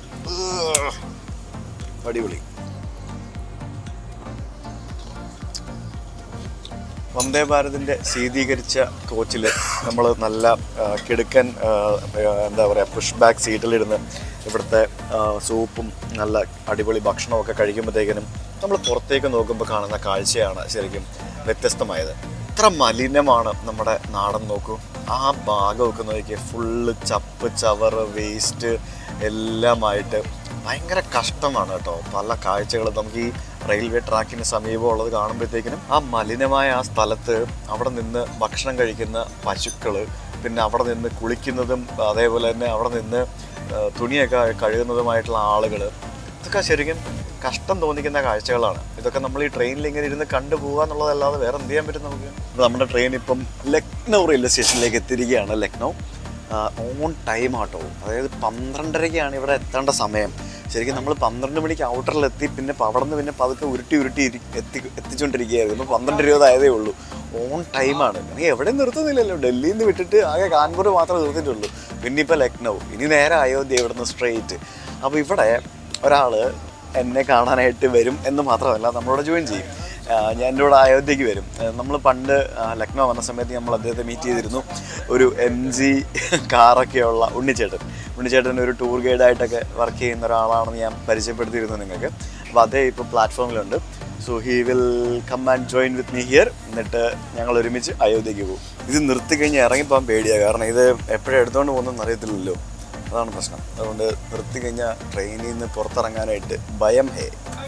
B: ഉവ്വ്. അടിപൊളി വന്ദേ ഭാരതിൻ്റെ ശീതീകരിച്ച കോച്ചിൽ നമ്മൾ നല്ല ആ, കിടുക്കൻ ആ, എന്താ പറയുക പുഷ് ബാക്ക് സീറ്റിലിരുന്ന് ഇവിടുത്തെ ആ, സൂപ്പും നല്ല അടിപൊളി ഭക്ഷണമൊക്കെ കഴിക്കുമ്പോഴത്തേക്കിനും നമ്മൾ പുറത്തേക്ക് നോക്കുമ്പോൾ കാണുന്ന കാഴ്ചയാണ് ശരിക്കും വ്യത്യസ്തമായത് എത്ര മലിനമാണ് നമ്മുടെ നാടൻ നോക്കൂ ആ ഭാഗമൊക്കെ നോക്കിയ ഫുള്ള് ചപ്പ് ചവറ് വേസ്റ്റ് എല്ലാമായിട്ട് ഭയങ്കര കഷ്ടമാണ് കേട്ടോ പല കാഴ്ചകളും നമുക്ക് ഈ റെയിൽവേ ട്രാക്കിന് സമീപമുള്ളത് കാണുമ്പോഴത്തേക്കിനും ആ മലിനമായ ആ സ്ഥലത്ത് അവിടെ നിന്ന് ഭക്ഷണം കഴിക്കുന്ന പശുക്കള് പിന്നെ അവിടെ നിന്ന് കുളിക്കുന്നതും അതേപോലെ തന്നെ അവിടെ നിന്ന് ആ, തുണിയൊക്കെ കഴുകുന്നതുമായിട്ടുള്ള ആളുകൾ ഇതൊക്കെ ശരിക്കും കഷ്ടം തോന്നിക്കുന്ന കാഴ്ചകളാണ് ഇതൊക്കെ നമ്മൾ ഈ ട്രെയിനിൽ ഇങ്ങനെ ഇരുന്ന് കണ്ടുപോകുക എന്നുള്ളതല്ലാതെ വേറെ എന്ത് ചെയ്യാൻ പറ്റും നമുക്ക് ഇപ്പൊ നമ്മുടെ ട്രെയിൻ ഇപ്പം ലക്നൗ റെയിൽവേ സ്റ്റേഷനിലേക്ക് എത്തിയിരിക്കുകയാണ് ലക്നൗ ഓൺ ടൈം ആട്ടോ അതായത് പന്ത്രണ്ടരയ്ക്കാണ് ഇവിടെ എത്തേണ്ട സമയം ശരിക്കും നമ്മൾ പന്ത്രണ്ട് മണിക്ക് ഔട്ടറിലെത്തി പിന്നെ അവിടെ നിന്ന് പിന്നെ പതുക്കെ ഉരുട്ടി ഉരുട്ടി ഇരി- എത്തി എത്തിച്ചുകൊണ്ടിരിക്കുകയായിരുന്നു ഇപ്പം പന്ത്രണ്ട് ഇരുപതായതേ ഉള്ളൂ ഓൺ ടൈമാണ് നീ എവിടെ നിർത്തുന്നില്ലല്ലോ ഡൽഹിയിൽ നിന്ന് വിട്ടിട്ട് ആകെ കാൺപൂർ മാത്രമേ നിർത്തിയിട്ടുള്ളൂ പിന്നെ ഇപ്പം ലക്നൗ ഇനി നേരെ അയോധ്യ ഇവിടുന്ന് സ്ട്രെയിറ്റ് അപ്പോൾ ഇവിടെ ഒരാൾ എന്നെ കാണാനായിട്ട് വരും എന്ന് മാത്രമല്ല നമ്മളോട് ജോയിൻ ചെയ്യും ആ, ഞാൻ എൻ്റെ കൂടെ അയോധ്യയ്ക്ക് വരും നമ്മൾ പണ്ട് ആ, ലക്നൗ വന്ന സമയത്ത് നമ്മൾ അദ്ദേഹത്തെ മീറ്റ് ചെയ്തിരുന്നു ഒരു എം ജി കാറൊക്കെയുള്ള ഉണ്ണിച്ചേട്ടൻ ഉണ്ണിച്ചേട്ടൻ ഒരു ടൂർ ഗൈഡായിട്ടൊക്കെ വർക്ക് ചെയ്യുന്ന ഒരാളാണെന്ന് ഞാൻ പരിചയപ്പെടുത്തിയിരുന്നു നിങ്ങൾക്ക് അപ്പോൾ അതേ ഇപ്പോൾ പ്ലാറ്റ്ഫോമിലുണ്ട് so he will come and join with me here എന്നിട്ട് ഞങ്ങൾ ഒരുമിച്ച് അയോധ്യയ്ക്ക് പോകും ഇത് നിർത്തി കഴിഞ്ഞ് ഇറങ്ങിപ്പോകാൻ പേടിയാണ് കാരണം ഇത് എപ്പോഴും എടുത്തുകൊണ്ട് പോകുന്നതെന്ന് അറിയത്തില്ലല്ലോ അതാണ് പ്രശ്നം അതുകൊണ്ട് നിർത്തി കഴിഞ്ഞാൽ ട്രെയിനിൽ നിന്ന് പുറത്തിറങ്ങാനായിട്ട് ഭയം ഹേ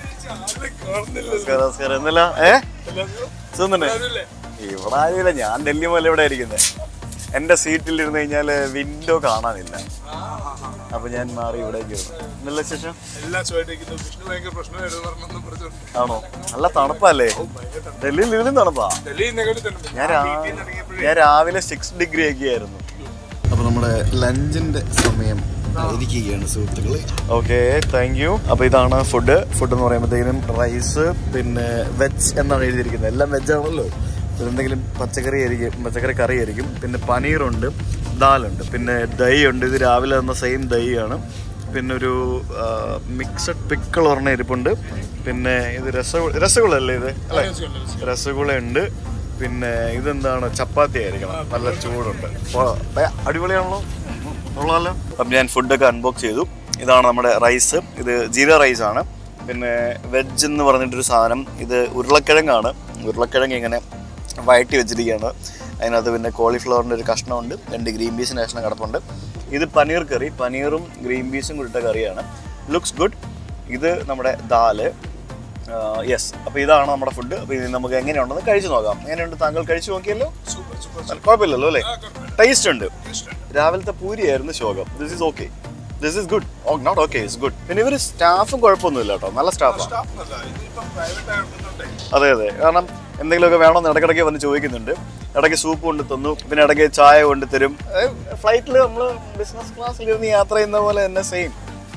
B: നമസ്കാരം നമസ്കാരം എന്നല്ല ഏ സുന്ദരനെ ഇവിടെ ആരുമില്ല ഞാൻ ഡൽഹി മുതൽ ഇവിടെ ഇരിക്കുന്നത് എന്റെ സീറ്റിൽ ഇരുന്ന് കഴിഞ്ഞാല് വിൻഡോ കാണാനില്ല അപ്പൊ ഞാൻ മാറി ഇവിടേക്ക് ഇരുന്നു എന്നല്ല ശേഷം
C: എല്ലാം സുഖമായിട്ടിരിക്കുന്നു വിഷ്ണു ഭയങ്കര പ്രശ്നമായിരുന്നു പറഞ്ഞൊന്നും പറഞ്ഞോണ്ട്
B: ആണോ നല്ല തണുപ്പല്ലേ ഡൽഹിയിൽ ഇരുന്നും തണുപ്പാ
C: ഡൽഹിയിൽ നിന്നെങ്കിലും തന്നെ
B: ഞാൻ രാ- ഞാൻ രാവിലെ സിക്സ് ഡിഗ്രി ഒക്കെ ആയിരുന്നു അപ്പൊ നമ്മുടെ ലഞ്ചിന്റെ സമയം ഇരിക്കുകയാണ് സുഹൃത്തുക്കളെ ഓക്കെ താങ്ക് യു അപ്പൊ ഇതാണ് ഫുഡ് ഫുഡ് എന്ന് പറയുമ്പോഴത്തേക്കും റൈസ് പിന്നെ വെജ് എന്നാണ് എഴുതിയിരിക്കുന്നത് എല്ലാം വെജ് ആണല്ലോ എന്തെങ്കിലും പച്ചക്കറി ആയിരിക്കും പച്ചക്കറി കറി ആയിരിക്കും പിന്നെ പനീറുണ്ട് ദാലുണ്ട് പിന്നെ ദൈ ഉണ്ട് ഇത് രാവിലെ തന്ന സെയിം ദൈ ആണ് പിന്നെ ഒരു മിക്സഡ് പിക്കിൾ ഒരെണ്ണം ഇരിപ്പുണ്ട് പിന്നെ ഇത് രസഗുള രസഗുള അല്ലേ ഇത് അല്ലേ രസഗുള ഉണ്ട് പിന്നെ ഇതെന്താണ് ചപ്പാത്തി ആയിരിക്കണം നല്ല ചൂടുണ്ട് ഓ, ദേ, അടിപൊളിയാണല്ലോ കൊള്ളാമല്ലോ അപ്പം ഞാൻ ഫുഡൊക്കെ അൺബോക്സ് ചെയ്തു ഇതാണ് നമ്മുടെ റൈസ് ഇത് ജീര റൈസ് ആണ് പിന്നെ വെജ് എന്ന് പറഞ്ഞിട്ടൊരു സാധനം ഇത് ഉരുളക്കിഴങ്ങാണ് ഉരുളക്കിഴങ്ങ് ഇങ്ങനെ വഴറ്റി വെച്ചിരിക്കുകയാണ് അതിനകത്ത് പിന്നെ കോളിഫ്ലവറിൻ്റെ ഒരു കഷ്ണമുണ്ട് രണ്ട് ഗ്രീൻ പീസിൻ്റെ കഷ്ണം കിടപ്പുണ്ട് ഇത് പനീർ കറി പനീറും ഗ്രീൻ പീസും കൂടിട്ട കറിയാണ് ലുക്സ് ഗുഡ് ഇത് നമ്മുടെ ദാല് യെസ് അപ്പോൾ ഇതാണ് നമ്മുടെ ഫുഡ് അപ്പോൾ ഇത് നമുക്ക് എങ്ങനെയുണ്ടെന്ന് കഴിച്ചു നോക്കാം എങ്ങനെയുണ്ട് താങ്കൾ കഴിച്ചു നോക്കിയല്ലോ
C: സൂപ്പർ സൂപ്പർ
B: അല്ല, കുഴപ്പമില്ലല്ലോ അല്ലേ
C: കുഴപ്പമില്ല.
B: ടേസ്റ്റ് ഉണ്ട്
C: ഇഷ്ടം.
B: രാവിലത്തെ പൂരിയായിരുന്നു ശോകം this is okay this is good oh not okay it's good പിന്നെ ഇവർ സ്റ്റാഫും കുഴപ്പമൊന്നുമില്ല കേട്ടോ നല്ല സ്റ്റാഫാണ്
C: സ്റ്റാഫ് എന്നല്ല, ഇതിപ്പം private ആയതുകൊണ്ടുണ്ടേ.
B: അതെ അതെ കാരണം എന്തെങ്കിലുമൊക്കെ വേണമെന്ന് ഇടയ്ക്കിടയ്ക്ക് വന്ന് ചോദിക്കുന്നുണ്ട് ഇടയ്ക്ക് സൂപ്പ് കൊണ്ട് തന്നു പിന്നെ ഇടയ്ക്ക് ചായ കൊണ്ട് തരും ഫ്ലൈറ്റിൽ നമ്മൾ ബിസിനസ് ക്ലാസ്സിൽ ഇരുന്ന് യാത്ര ചെയ്യുന്ന പോലെ തന്നെ സെയിം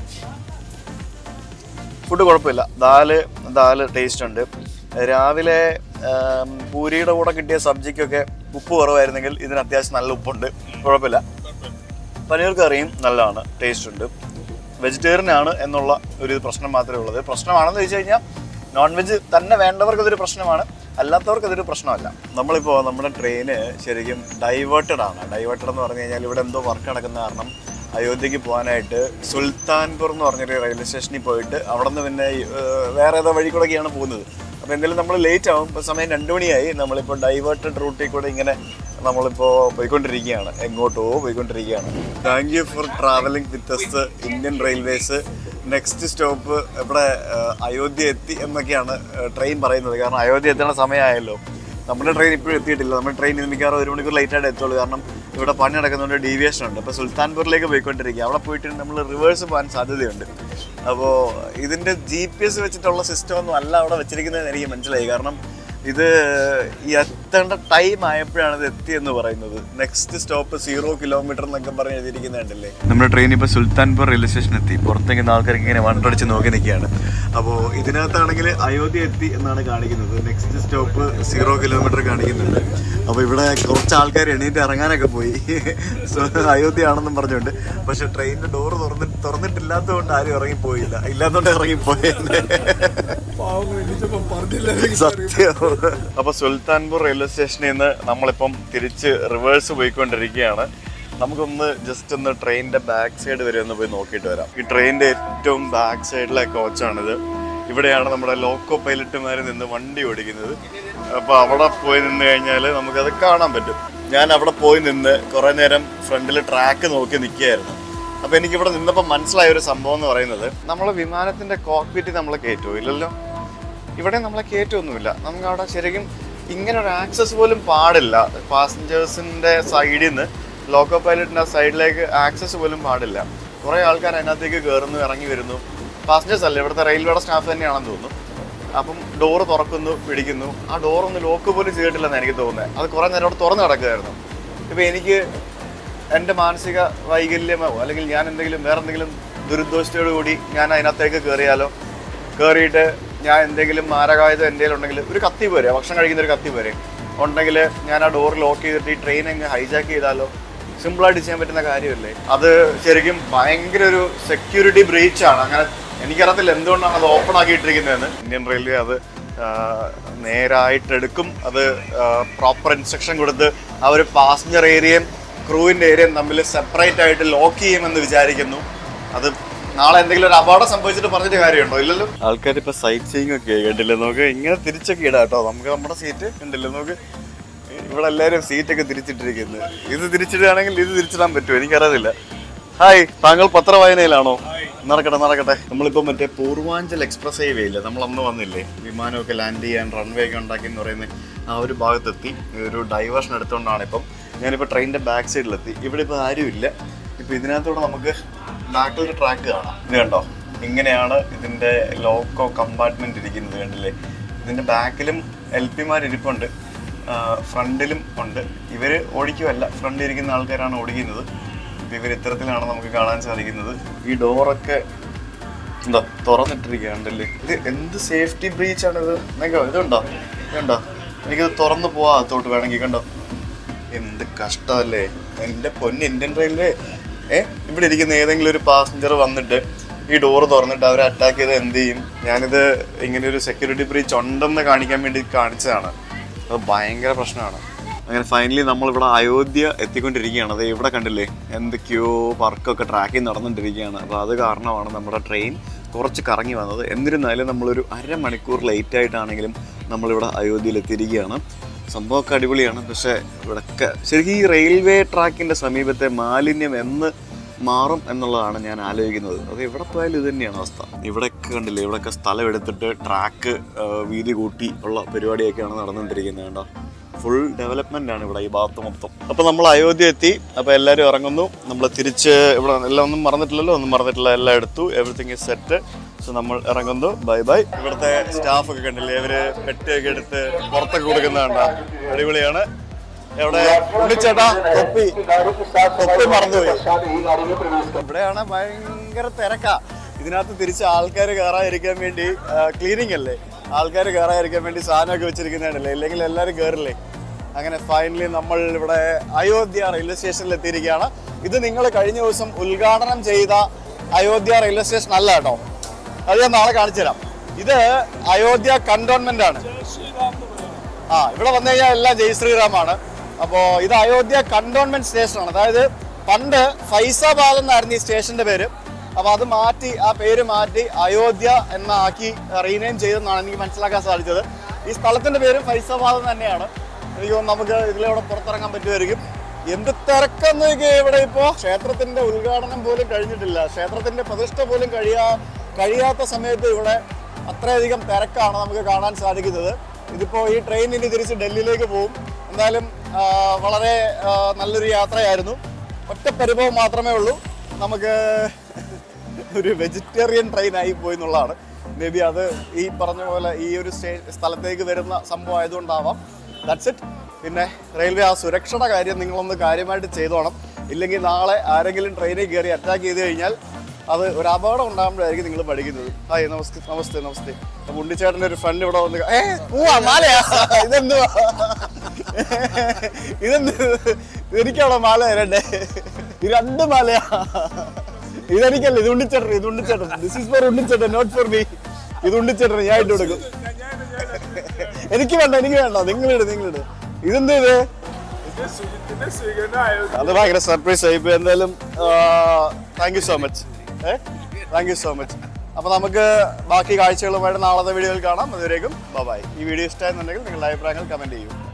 B: ഫുഡ് കുഴപ്പമില്ല ദാല് ദാല് ടേസ്റ്റ് ഉണ്ട് രാവിലെ ആം, പൂരിയുടെ കൂടെ കിട്ടിയ സബ്ജിക്കൊക്കെ ഉപ്പ് കുറവായിരുന്നെങ്കിൽ ഇതിന് അത്യാവശ്യം നല്ല ഉപ്പുണ്ട് കുഴപ്പമില്ല പനീർ കറിയും നല്ലതാണ് ടേസ്റ്റ് ഉണ്ട് വെജിറ്റേറിയൻ ആണ് എന്നുള്ള ഒരു പ്രശ്നം മാത്രമേ ഉള്ളത് പ്രശ്നമാണെന്ന് വെച്ച് കഴിഞ്ഞാൽ നോൺ വെജ് തന്നെ വേണ്ടവർക്ക് അതൊരു പ്രശ്നമാണ് അല്ലാത്തവർക്ക് അതൊരു പ്രശ്നമല്ല നമ്മളിപ്പോൾ നമ്മുടെ ട്രെയിന് ശരിക്കും ഡൈവേർട്ടഡ് ആണ് ഡൈവേർട്ടഡ് എന്ന് പറഞ്ഞു കഴിഞ്ഞാൽ ഇവിടെ എന്തോ വർക്ക് നടക്കുന്ന കാരണം അയോധ്യക്ക് പോകാനായിട്ട് സുൽത്താൻപൂർ എന്ന് പറഞ്ഞൊരു റെയിൽവേ സ്റ്റേഷനിൽ പോയിട്ട് അവിടെ നിന്ന് പിന്നെ ഏർ, വേറെ ഏതോ വഴി കൂടെയൊക്കെയാണ് പോകുന്നത് അപ്പോൾ എന്തായാലും നമ്മൾ ലേറ്റ് ആവും ഇപ്പോൾ സമയം രണ്ട് മണിയായി നമ്മളിപ്പോൾ ഡൈവേർട്ടഡ് റൂട്ടിൽ കൂടെ ഇങ്ങനെ നമ്മളിപ്പോൾ പോയിക്കൊണ്ടിരിക്കുകയാണ് എങ്ങോട്ടോ പോയിക്കൊണ്ടിരിക്കുകയാണ് thank you for travelling with us Indian railways next stop ഇവിടെ ഏർ, അയോധ്യ എത്തി എന്നൊക്കെയാണ് ട്രെയിൻ പറയുന്നത് കാരണം അയോധ്യ എത്തേണ്ട സമയമായല്ലോ നമ്മുടെ ട്രെയിൻ ഇപ്പോഴും എത്തിയിട്ടില്ല നമ്മുടെ ട്രെയിൻ ഇന്ന് മിക്കവാറും ഒരു മണിക്കൂർ ലേറ്റ് ആയിട്ട് എത്തുള്ളൂ കാരണം ഇവിടെ പണി നടക്കുന്നതുകൊണ്ട് ഡീവിയേഷൻ ഉണ്ട് അപ്പോൾ സുൽത്താൻപൂരിലേക്ക് പോയിക്കൊണ്ടിരിക്കുക അവിടെ പോയിട്ട് നമ്മൾ റിവേഴ്സ് പോകാൻ സാധ്യതയുണ്ട് അപ്പോൾ ഇതിൻ്റെ ജി പി എസ് വെച്ചിട്ടുള്ള സിസ്റ്റം ഒന്നും അല്ല അവിടെ വെച്ചിരിക്കുന്നതെന്ന് എനിക്ക് മനസ്സിലായി കാരണം ഇത് ഈ എത്തേണ്ട ടൈം ആയപ്പോഴാണ് ഇത് എത്തിയെന്ന് പറയുന്നത് നെക്സ്റ്റ് സ്റ്റോപ്പ് സീറോ കിലോമീറ്റർ എന്നൊക്കെ പറഞ്ഞ് എഴുതിയിരിക്കുന്നത് കണ്ടില്ലേ നമ്മുടെ ട്രെയിൻ ഇപ്പോൾ സുൽത്താൻപൂർ റെയിൽവേ സ്റ്റേഷൻ എത്തി പുറത്തേക്ക് ആൾക്കാർക്ക് ഇങ്ങനെ വണ്ടടിച്ച് നോക്കി നിൽക്കുകയാണ് അപ്പോൾ ഇതിനകത്താണെങ്കിൽ അയോധ്യ എത്തി എന്നാണ് കാണിക്കുന്നത് നെക്സ്റ്റ് സ്റ്റോപ്പ് സീറോ കിലോമീറ്റർ കാണിക്കുന്നുണ്ട് അപ്പോൾ ഇവിടെ കുറച്ച് ആൾക്കാർ എണീറ്റ് ഇറങ്ങാനൊക്കെ പോയി സോ അയോധ്യ ആണെന്നും പറഞ്ഞുകൊണ്ട് പക്ഷെ ട്രെയിനിന്റെ ഡോറ് തുറന്ന് തുറന്നിട്ടില്ലാത്തതുകൊണ്ട് ആരും ഇറങ്ങിപ്പോയില്ല ഇല്ലാത്തതുകൊണ്ട് ഇറങ്ങിപ്പോയത്
C: പാവങ്ങൾ എണീറ്റപ്പം പറഞ്ഞില്ല
B: സത്യം അപ്പൊ സുൽത്താൻപൂർ റെയിൽവേ സ്റ്റേഷനിൽ നിന്ന് നമ്മളിപ്പം തിരിച്ച് റിവേഴ്സ് പോയിക്കൊണ്ടിരിക്കുകയാണ് നമുക്കൊന്ന് ജസ്റ്റ് ഒന്ന് ട്രെയിനിന്റെ ബാക്ക് സൈഡ് വരെ ഒന്ന് പോയി നോക്കിയിട്ട് വരാം ഈ ട്രെയിനിന്റെ ഏറ്റവും ബാക്ക് സൈഡിലെ കോച്ചാണിത് ഇവിടെയാണ് നമ്മുടെ ലോക്കോ പൈലറ്റുമാർ നിന്ന് വണ്ടി ഓടിക്കുന്നത് അപ്പൊ അവിടെ പോയി നിന്ന് കഴിഞ്ഞാൽ നമുക്കത് കാണാൻ പറ്റും ഞാൻ അവിടെ പോയി നിന്ന് കുറെ നേരം ഫ്രണ്ടിൽ ട്രാക്ക് നോക്കി നിൽക്കുകയായിരുന്നു അപ്പൊ എനിക്ക് ഇവിടെ നിന്നപ്പോൾ മനസ്സിലായ ഒരു സംഭവം എന്ന് പറയുന്നത് നമ്മൾ വിമാനത്തിന്റെ കോക്പിറ്റ് നമ്മൾ കയറ്റുമോ ഇല്ലല്ലോ ഇവിടെ നമ്മളെ കയറ്റമൊന്നുമില്ല നമുക്ക് അവിടെ ശരിക്കും ഇങ്ങനെ ഒരു ആക്സസ് പോലും പാടില്ല പാസഞ്ചേഴ്സിന്റെ സൈഡിൽ നിന്ന് ലോക്കോ പൈലറ്റിന്റെ ആ സൈഡിലേക്ക് ആക്സസ് പോലും പാടില്ല കുറേ ആൾക്കാർ അതിനകത്തേക്ക് കയറുന്നു ഇറങ്ങി വരുന്നു പാസഞ്ചേഴ്സ് അല്ല ഇവിടുത്തെ റെയിൽവേയുടെ സ്റ്റാഫ് തന്നെയാണെന്ന് തോന്നുന്നു അപ്പം ഡോറ് തുറക്കുന്നു പിടിക്കുന്നു ആ ഡോർ ഒന്ന് ലോക്ക് പോലും ചെയ്തിട്ടില്ലെന്ന് എനിക്ക് തോന്നുന്നത് അത് കുറേ നേരം അവിടെ തുറന്ന് കിടക്കുമായിരുന്നു ഇപ്പം എനിക്ക് എൻ്റെ മാനസിക വൈകല്യമോ അല്ലെങ്കിൽ ഞാൻ എന്തെങ്കിലും വേറെ എന്തെങ്കിലും ദുരുദ്ദേശത്തോടു കൂടി ഞാൻ അതിനകത്തേക്ക് കയറിയാലോ കയറിയിട്ട് ഞാൻ എന്തെങ്കിലും മാരകായുധം എൻ്റെ ഉണ്ടെങ്കിൽ ഒരു കത്തി പോരെ ഭക്ഷണം കഴിക്കുന്ന ഒരു കത്തി പോരെ ഉണ്ടെങ്കിൽ ഞാൻ ആ ഡോർ ലോക്ക് ചെയ്തിട്ട് ഈ ട്രെയിൻ അങ്ങ് ഹൈജാക്ക് ചെയ്താലോ സിമ്പിളായിട്ട് ചെയ്യാൻ പറ്റുന്ന കാര്യമല്ലേ അത് ശരിക്കും ഭയങ്കര ഒരു സെക്യൂരിറ്റി ബ്രീച്ച് ആണ് അങ്ങനെ എനിക്കറിയത്തില്ല എന്തുകൊണ്ടാണ് അത് ഓപ്പൺ ആക്കിയിട്ടിരിക്കുന്നതെന്ന് ഇന്ത്യൻ റെയിൽവേ അത് ആ, നേരായിട്ട് എടുക്കും അത് പ്രോപ്പർ ഇൻസ്ട്രക്ഷൻ കൊടുത്ത് ആ ഒരു പാസഞ്ചർ ഏരിയയും ക്രൂവിൻ്റെ ഏരിയയും തമ്മിൽ സെപ്പറേറ്റ് ആയിട്ട് ലോക്ക് ചെയ്യുമെന്ന് വിചാരിക്കുന്നു അത് നാളെ എന്തെങ്കിലും ഒരു അപകടം സംഭവിച്ചിട്ട് പറഞ്ഞിട്ട് കാര്യമുണ്ടോ ഇല്ലല്ലോ ആൾക്കാർ ഇപ്പൊ സൈറ്റ് സീയിങ് ഒക്കെ കണ്ടില്ലേ നോക്ക് ഇങ്ങനെ തിരിച്ചൊക്കെ ഇടാം കേട്ടോ നമുക്ക് നമ്മുടെ സീറ്റ് ഉണ്ടല്ലോ നോക്ക് ഇവിടെ എല്ലാവരും സീറ്റൊക്കെ തിരിച്ചിട്ടിരിക്കുന്നത് ഇത് തിരിച്ചിടുകയാണെങ്കിൽ ഇത് തിരിച്ചിടാൻ പറ്റുമോ എനിക്കറിയത്തില്ല ഹായ് താങ്കൾ പത്രവായനയിലാണോ നടക്കട്ടെ നടക്കട്ടെ നമ്മളിപ്പോൾ മറ്റേ പൂർവാഞ്ചൽ എക്സ്പ്രസ് ഹൈവേ ഇല്ലേ നമ്മൾ അന്ന് വന്നില്ലേ വിമാനമൊക്കെ ലാൻഡ് ചെയ്യാൻ റൺവേ ഒക്കെ ഉണ്ടാക്കി എന്ന് പറയുന്ന ആ ഒരു ഭാഗത്തെത്തി ഒരു ഡൈവേർഷൻ എടുത്തുകൊണ്ടാണ് ഇപ്പം ഞാനിപ്പോൾ ട്രെയിനിൻ്റെ ബാക്ക് സൈഡിലെത്തി ഇവിടെ ഇപ്പോൾ ആരും ഇല്ല ഇപ്പോൾ ഇതിനകത്തൂടെ നമുക്ക് ബാക്കിലൊരു ട്രാക്ക് കാണാം ഇത് കണ്ടോ ഇങ്ങനെയാണ് ഇതിൻ്റെ ലോക്കോ കമ്പാർട്ട്മെൻറ്റ് ഇരിക്കുന്നത് കണ്ടില്ലേ ഇതിൻ്റെ ബാക്കിലും എൽ പിമാർ ഇരിപ്പുണ്ട് ഫ്രണ്ടിലും ഉണ്ട് ഇവർ ഓടിക്കുമല്ല ഫ്രണ്ടിൽ ഇരിക്കുന്ന ആൾക്കാരാണ് ഓടിക്കുന്നത് ഇപ്പം ഇവർ ഇത്തരത്തിലാണ് നമുക്ക് കാണാൻ സാധിക്കുന്നത് ഈ ഡോറൊക്കെ എന്താ തുറന്നിട്ടിരിക്കുകയാണ്ടല്ലേ ഇത് എന്ത് സേഫ്റ്റി ബ്രീച്ച് ആണ് ഇത് നിങ്ങൾക്ക് ഇതുണ്ടോ ഇതുണ്ടോ എനിക്കിത് തുറന്നു പോവാ അകത്തോട്ട് വേണമെങ്കിൽ കണ്ടോ എന്ത് കഷ്ടമല്ലേ എൻ്റെ പൊന്ന് ഇന്ത്യൻ റെയിൽവേ ഏ ഇവിടെ ഇരിക്കുന്ന ഏതെങ്കിലും ഒരു പാസഞ്ചർ വന്നിട്ട് ഈ ഡോറ് തുറന്നിട്ട് അവരെ അറ്റാക്ക് ചെയ്ത് എന്ത് ചെയ്യും ഞാനിത് ഇങ്ങനെ ഒരു സെക്യൂരിറ്റി ബ്രീച്ച് ഉണ്ടെന്ന് കാണിക്കാൻ വേണ്ടി കാണിച്ചതാണ് അത് ഭയങ്കര പ്രശ്നമാണ് അങ്ങനെ ഫൈനലി നമ്മളിവിടെ അയോധ്യ എത്തിക്കൊണ്ടിരിക്കുകയാണ് അത് ഇവിടെ കണ്ടില്ലേ എന്തൊക്കെയോ വർക്കൊക്കെ ട്രാക്കിൽ നടന്നുകൊണ്ടിരിക്കുകയാണ് അപ്പോൾ അത് കാരണമാണ് നമ്മുടെ ട്രെയിൻ കുറച്ച് കറങ്ങി വന്നത് എന്നിരുന്നാലും നമ്മളൊരു അരമണിക്കൂർ ലേറ്റ് ആയിട്ടാണെങ്കിലും നമ്മളിവിടെ അയോധ്യയിൽ എത്തിയിരിക്കുകയാണ് സംഭവമൊക്കെ അടിപൊളിയാണ് പക്ഷേ ഇവിടെയൊക്കെ ശരിക്കും ഈ റെയിൽവേ ട്രാക്കിൻ്റെ സമീപത്തെ മാലിന്യം എന്ന് മാറും എന്നുള്ളതാണ് ഞാൻ ആലോചിക്കുന്നത് അത് എവിടെ പോയാലും ഇത് തന്നെയാണ് അവസ്ഥ ഇവിടെയൊക്കെ കണ്ടില്ലേ ഇവിടെയൊക്കെ സ്ഥലം എടുത്തിട്ട് ട്രാക്ക് വീതി കൂട്ടി ഉള്ള പരിപാടിയൊക്കെയാണ് നടന്നുകൊണ്ടിരിക്കുന്നത് കേട്ടോ ഫുൾ ഡെവലപ്മെന്റ് ആണ് ഇവിടെ ഈ ഭാഗത്ത് മൊത്തം അപ്പൊ നമ്മൾ അയോധ്യ എത്തി അപ്പൊ എല്ലാവരും ഇറങ്ങുന്നു നമ്മൾ തിരിച്ച് ഇവിടെ എല്ലാം ഒന്നും മറന്നിട്ടില്ലല്ലോ ഒന്നും മറന്നിട്ടില്ല എല്ലാം എടുത്തു എവറിത്തിങ് ഇസ് സെറ്റ് സോ നമ്മൾ ഇറങ്ങുന്നു ബൈ ബൈ ഇവിടുത്തെ സ്റ്റാഫ് ഒക്കെ കണ്ടില്ലേ ഇവര് പെട്ടിയൊക്കെ എടുത്ത് പുറത്തൊക്കെ കൊടുക്കുന്നതാണ്ട അടിപൊളിയാണ് എവിടെ ഉണ്ണിച്ചേട്ടാ തൊപ്പി തൊപ്പി മറന്നുപോയി ഇവിടെയാണ് ഭയങ്കര തിരക്കാ ഇതിനകത്ത് തിരിച്ച് ആൾക്കാർ കയറാതിരിക്കാൻ വേണ്ടി ക്ലീനിങ് അല്ലേ ആൾക്കാർ കയറാതിരിക്കാൻ വേണ്ടി സാധനമൊക്കെ വെച്ചിരിക്കുന്നതാണല്ലേ ഇല്ലെങ്കിൽ എല്ലാവരും കയറില്ലേ അങ്ങനെ ഫൈനലി നമ്മൾ ഇവിടെ അയോധ്യ റെയിൽവേ സ്റ്റേഷനിൽ എത്തിയിരിക്കുകയാണ് ഇത് നിങ്ങൾ കഴിഞ്ഞ ദിവസം ഉദ്ഘാടനം ചെയ്ത അയോധ്യ റെയിൽവേ സ്റ്റേഷൻ അല്ല കേട്ടോ അത് ഞാൻ നാളെ കാണിച്ചു തരാം ഇത് അയോധ്യ കണ്ടോൺമെന്റ് ആണ് ആ ഇവിടെ വന്നു കഴിഞ്ഞാൽ എല്ലാം ജയ് ശ്രീറാമാണ് അപ്പോൾ ഇത് അയോധ്യ കണ്ടോൺമെന്റ് സ്റ്റേഷനാണ് അതായത് പണ്ട് ഫൈസാബാദ് എന്നായിരുന്നു ഈ സ്റ്റേഷന്റെ പേര് അപ്പോൾ അത് മാറ്റി ആ പേര് മാറ്റി അയോധ്യ എന്നാക്കി റീനെയിം ചെയ്തെന്നാണ് എനിക്ക് മനസ്സിലാക്കാൻ സാധിച്ചത് ഈ സ്ഥലത്തിന്റെ പേര് ഫൈസാബാദ് എന്ന് തന്നെയാണ് എനിക്ക് തോന്നുന്നു നമുക്ക് ഇതിലൂടെ പുറത്തിറങ്ങാൻ പറ്റുമായിരിക്കും എന്ത് തിരക്കെന്ന് ഇവിടെ ഇപ്പോൾ ക്ഷേത്രത്തിന്റെ ഉദ്ഘാടനം പോലും കഴിഞ്ഞിട്ടില്ല ക്ഷേത്രത്തിന്റെ പ്രതിഷ്ഠ പോലും കഴിയാ കഴിയാത്ത സമയത്ത് ഇവിടെ അത്രയധികം തിരക്കാണ് നമുക്ക് കാണാൻ സാധിക്കുന്നത് ഇതിപ്പോൾ ഈ ട്രെയിൻ ഇനി തിരിച്ച് ഡൽഹിയിലേക്ക് പോകും എന്തായാലും ആ, വളരെ ആ, നല്ലൊരു യാത്രയായിരുന്നു ഒറ്റ പരിഭവം മാത്രമേ ഉള്ളൂ നമുക്ക് ഒരു വെജിറ്റേറിയൻ ട്രെയിൻ ആയി പോയി എന്നുള്ളതാണ് മേ ബി അത് ഈ പറഞ്ഞ പോലെ ഈ ഒരു സ്റ്റേ സ്ഥലത്തേക്ക് വരുന്ന സംഭവം ആയതുകൊണ്ടാവാം ദാറ്റ്സ് ഇറ്റ് പിന്നെ റെയിൽവേ ആ സുരക്ഷയുടെ കാര്യം നിങ്ങളൊന്ന് കാര്യമായിട്ട് ചെയ്തോണം ഇല്ലെങ്കിൽ നാളെ ആരെങ്കിലും ട്രെയിനിൽ കയറി അറ്റാക്ക് ചെയ്ത് കഴിഞ്ഞാൽ അത് ഒരു അപകടം ഉണ്ടാകുമ്പോഴായിരിക്കും നിങ്ങൾ പഠിക്കുന്നത് ഹായ് നമസ്തേ നമസ്തേ നമസ്തേ അപ്പൊ ഉണ്ണിച്ചേട്ടൻ്റെ ഒരു ഫ്രണ്ട് ഇവിടെ വന്ന് ഏ പോവാ മാലയാ ഇതെന്തുവാ ഇതെന്ത് എനിക്കാണോ മാല തരണ്ടേ ഇത് രണ്ട് മാലയാ ഇതെനിക്കല്ല ഇത് ഉണ്ണിച്ചേട്ടൻ ഇത് ഉണ്ണിച്ചേട്ടൻ ദിസ് ഇസ് ഫോർ ഉണ്ണിച്ചേട്ടൻ നോട്ട് ഫോർ മീ ഇത് ഉണ്ണിച്ചേട്ടൻ ഞാൻ ഇട്ട് കൊടുക്കും എനിക്ക് വേണ്ട എനിക്ക് വേണ്ട നിങ്ങളിട് നിങ്ങളിട് ഇതെന്ത് ഇത്
C: ഇത് സുജിത്തിന്റെ സ്വീകരണമായിരുന്നു
B: അത് ഭയങ്കര സർപ്രൈസ് ആയി ഇപ്പൊ എന്തായാലും താങ്ക് യു സോ മച്ച് ഏ താങ്ക് യു സോ മച്ച് അപ്പൊ നമുക്ക് ബാക്കി കാഴ്ചകളുമായിട്ട് നാളത്തെ വീഡിയോയിൽ കാണാം അതുവരേക്കും ബൈ ഈ വീഡിയോ ഇഷ്ടമായിരുന്നുണ്ടെങ്കിൽ നിങ്ങളുടെ അഭിപ്രായങ്ങൾ കമന്റ് ചെയ്യൂ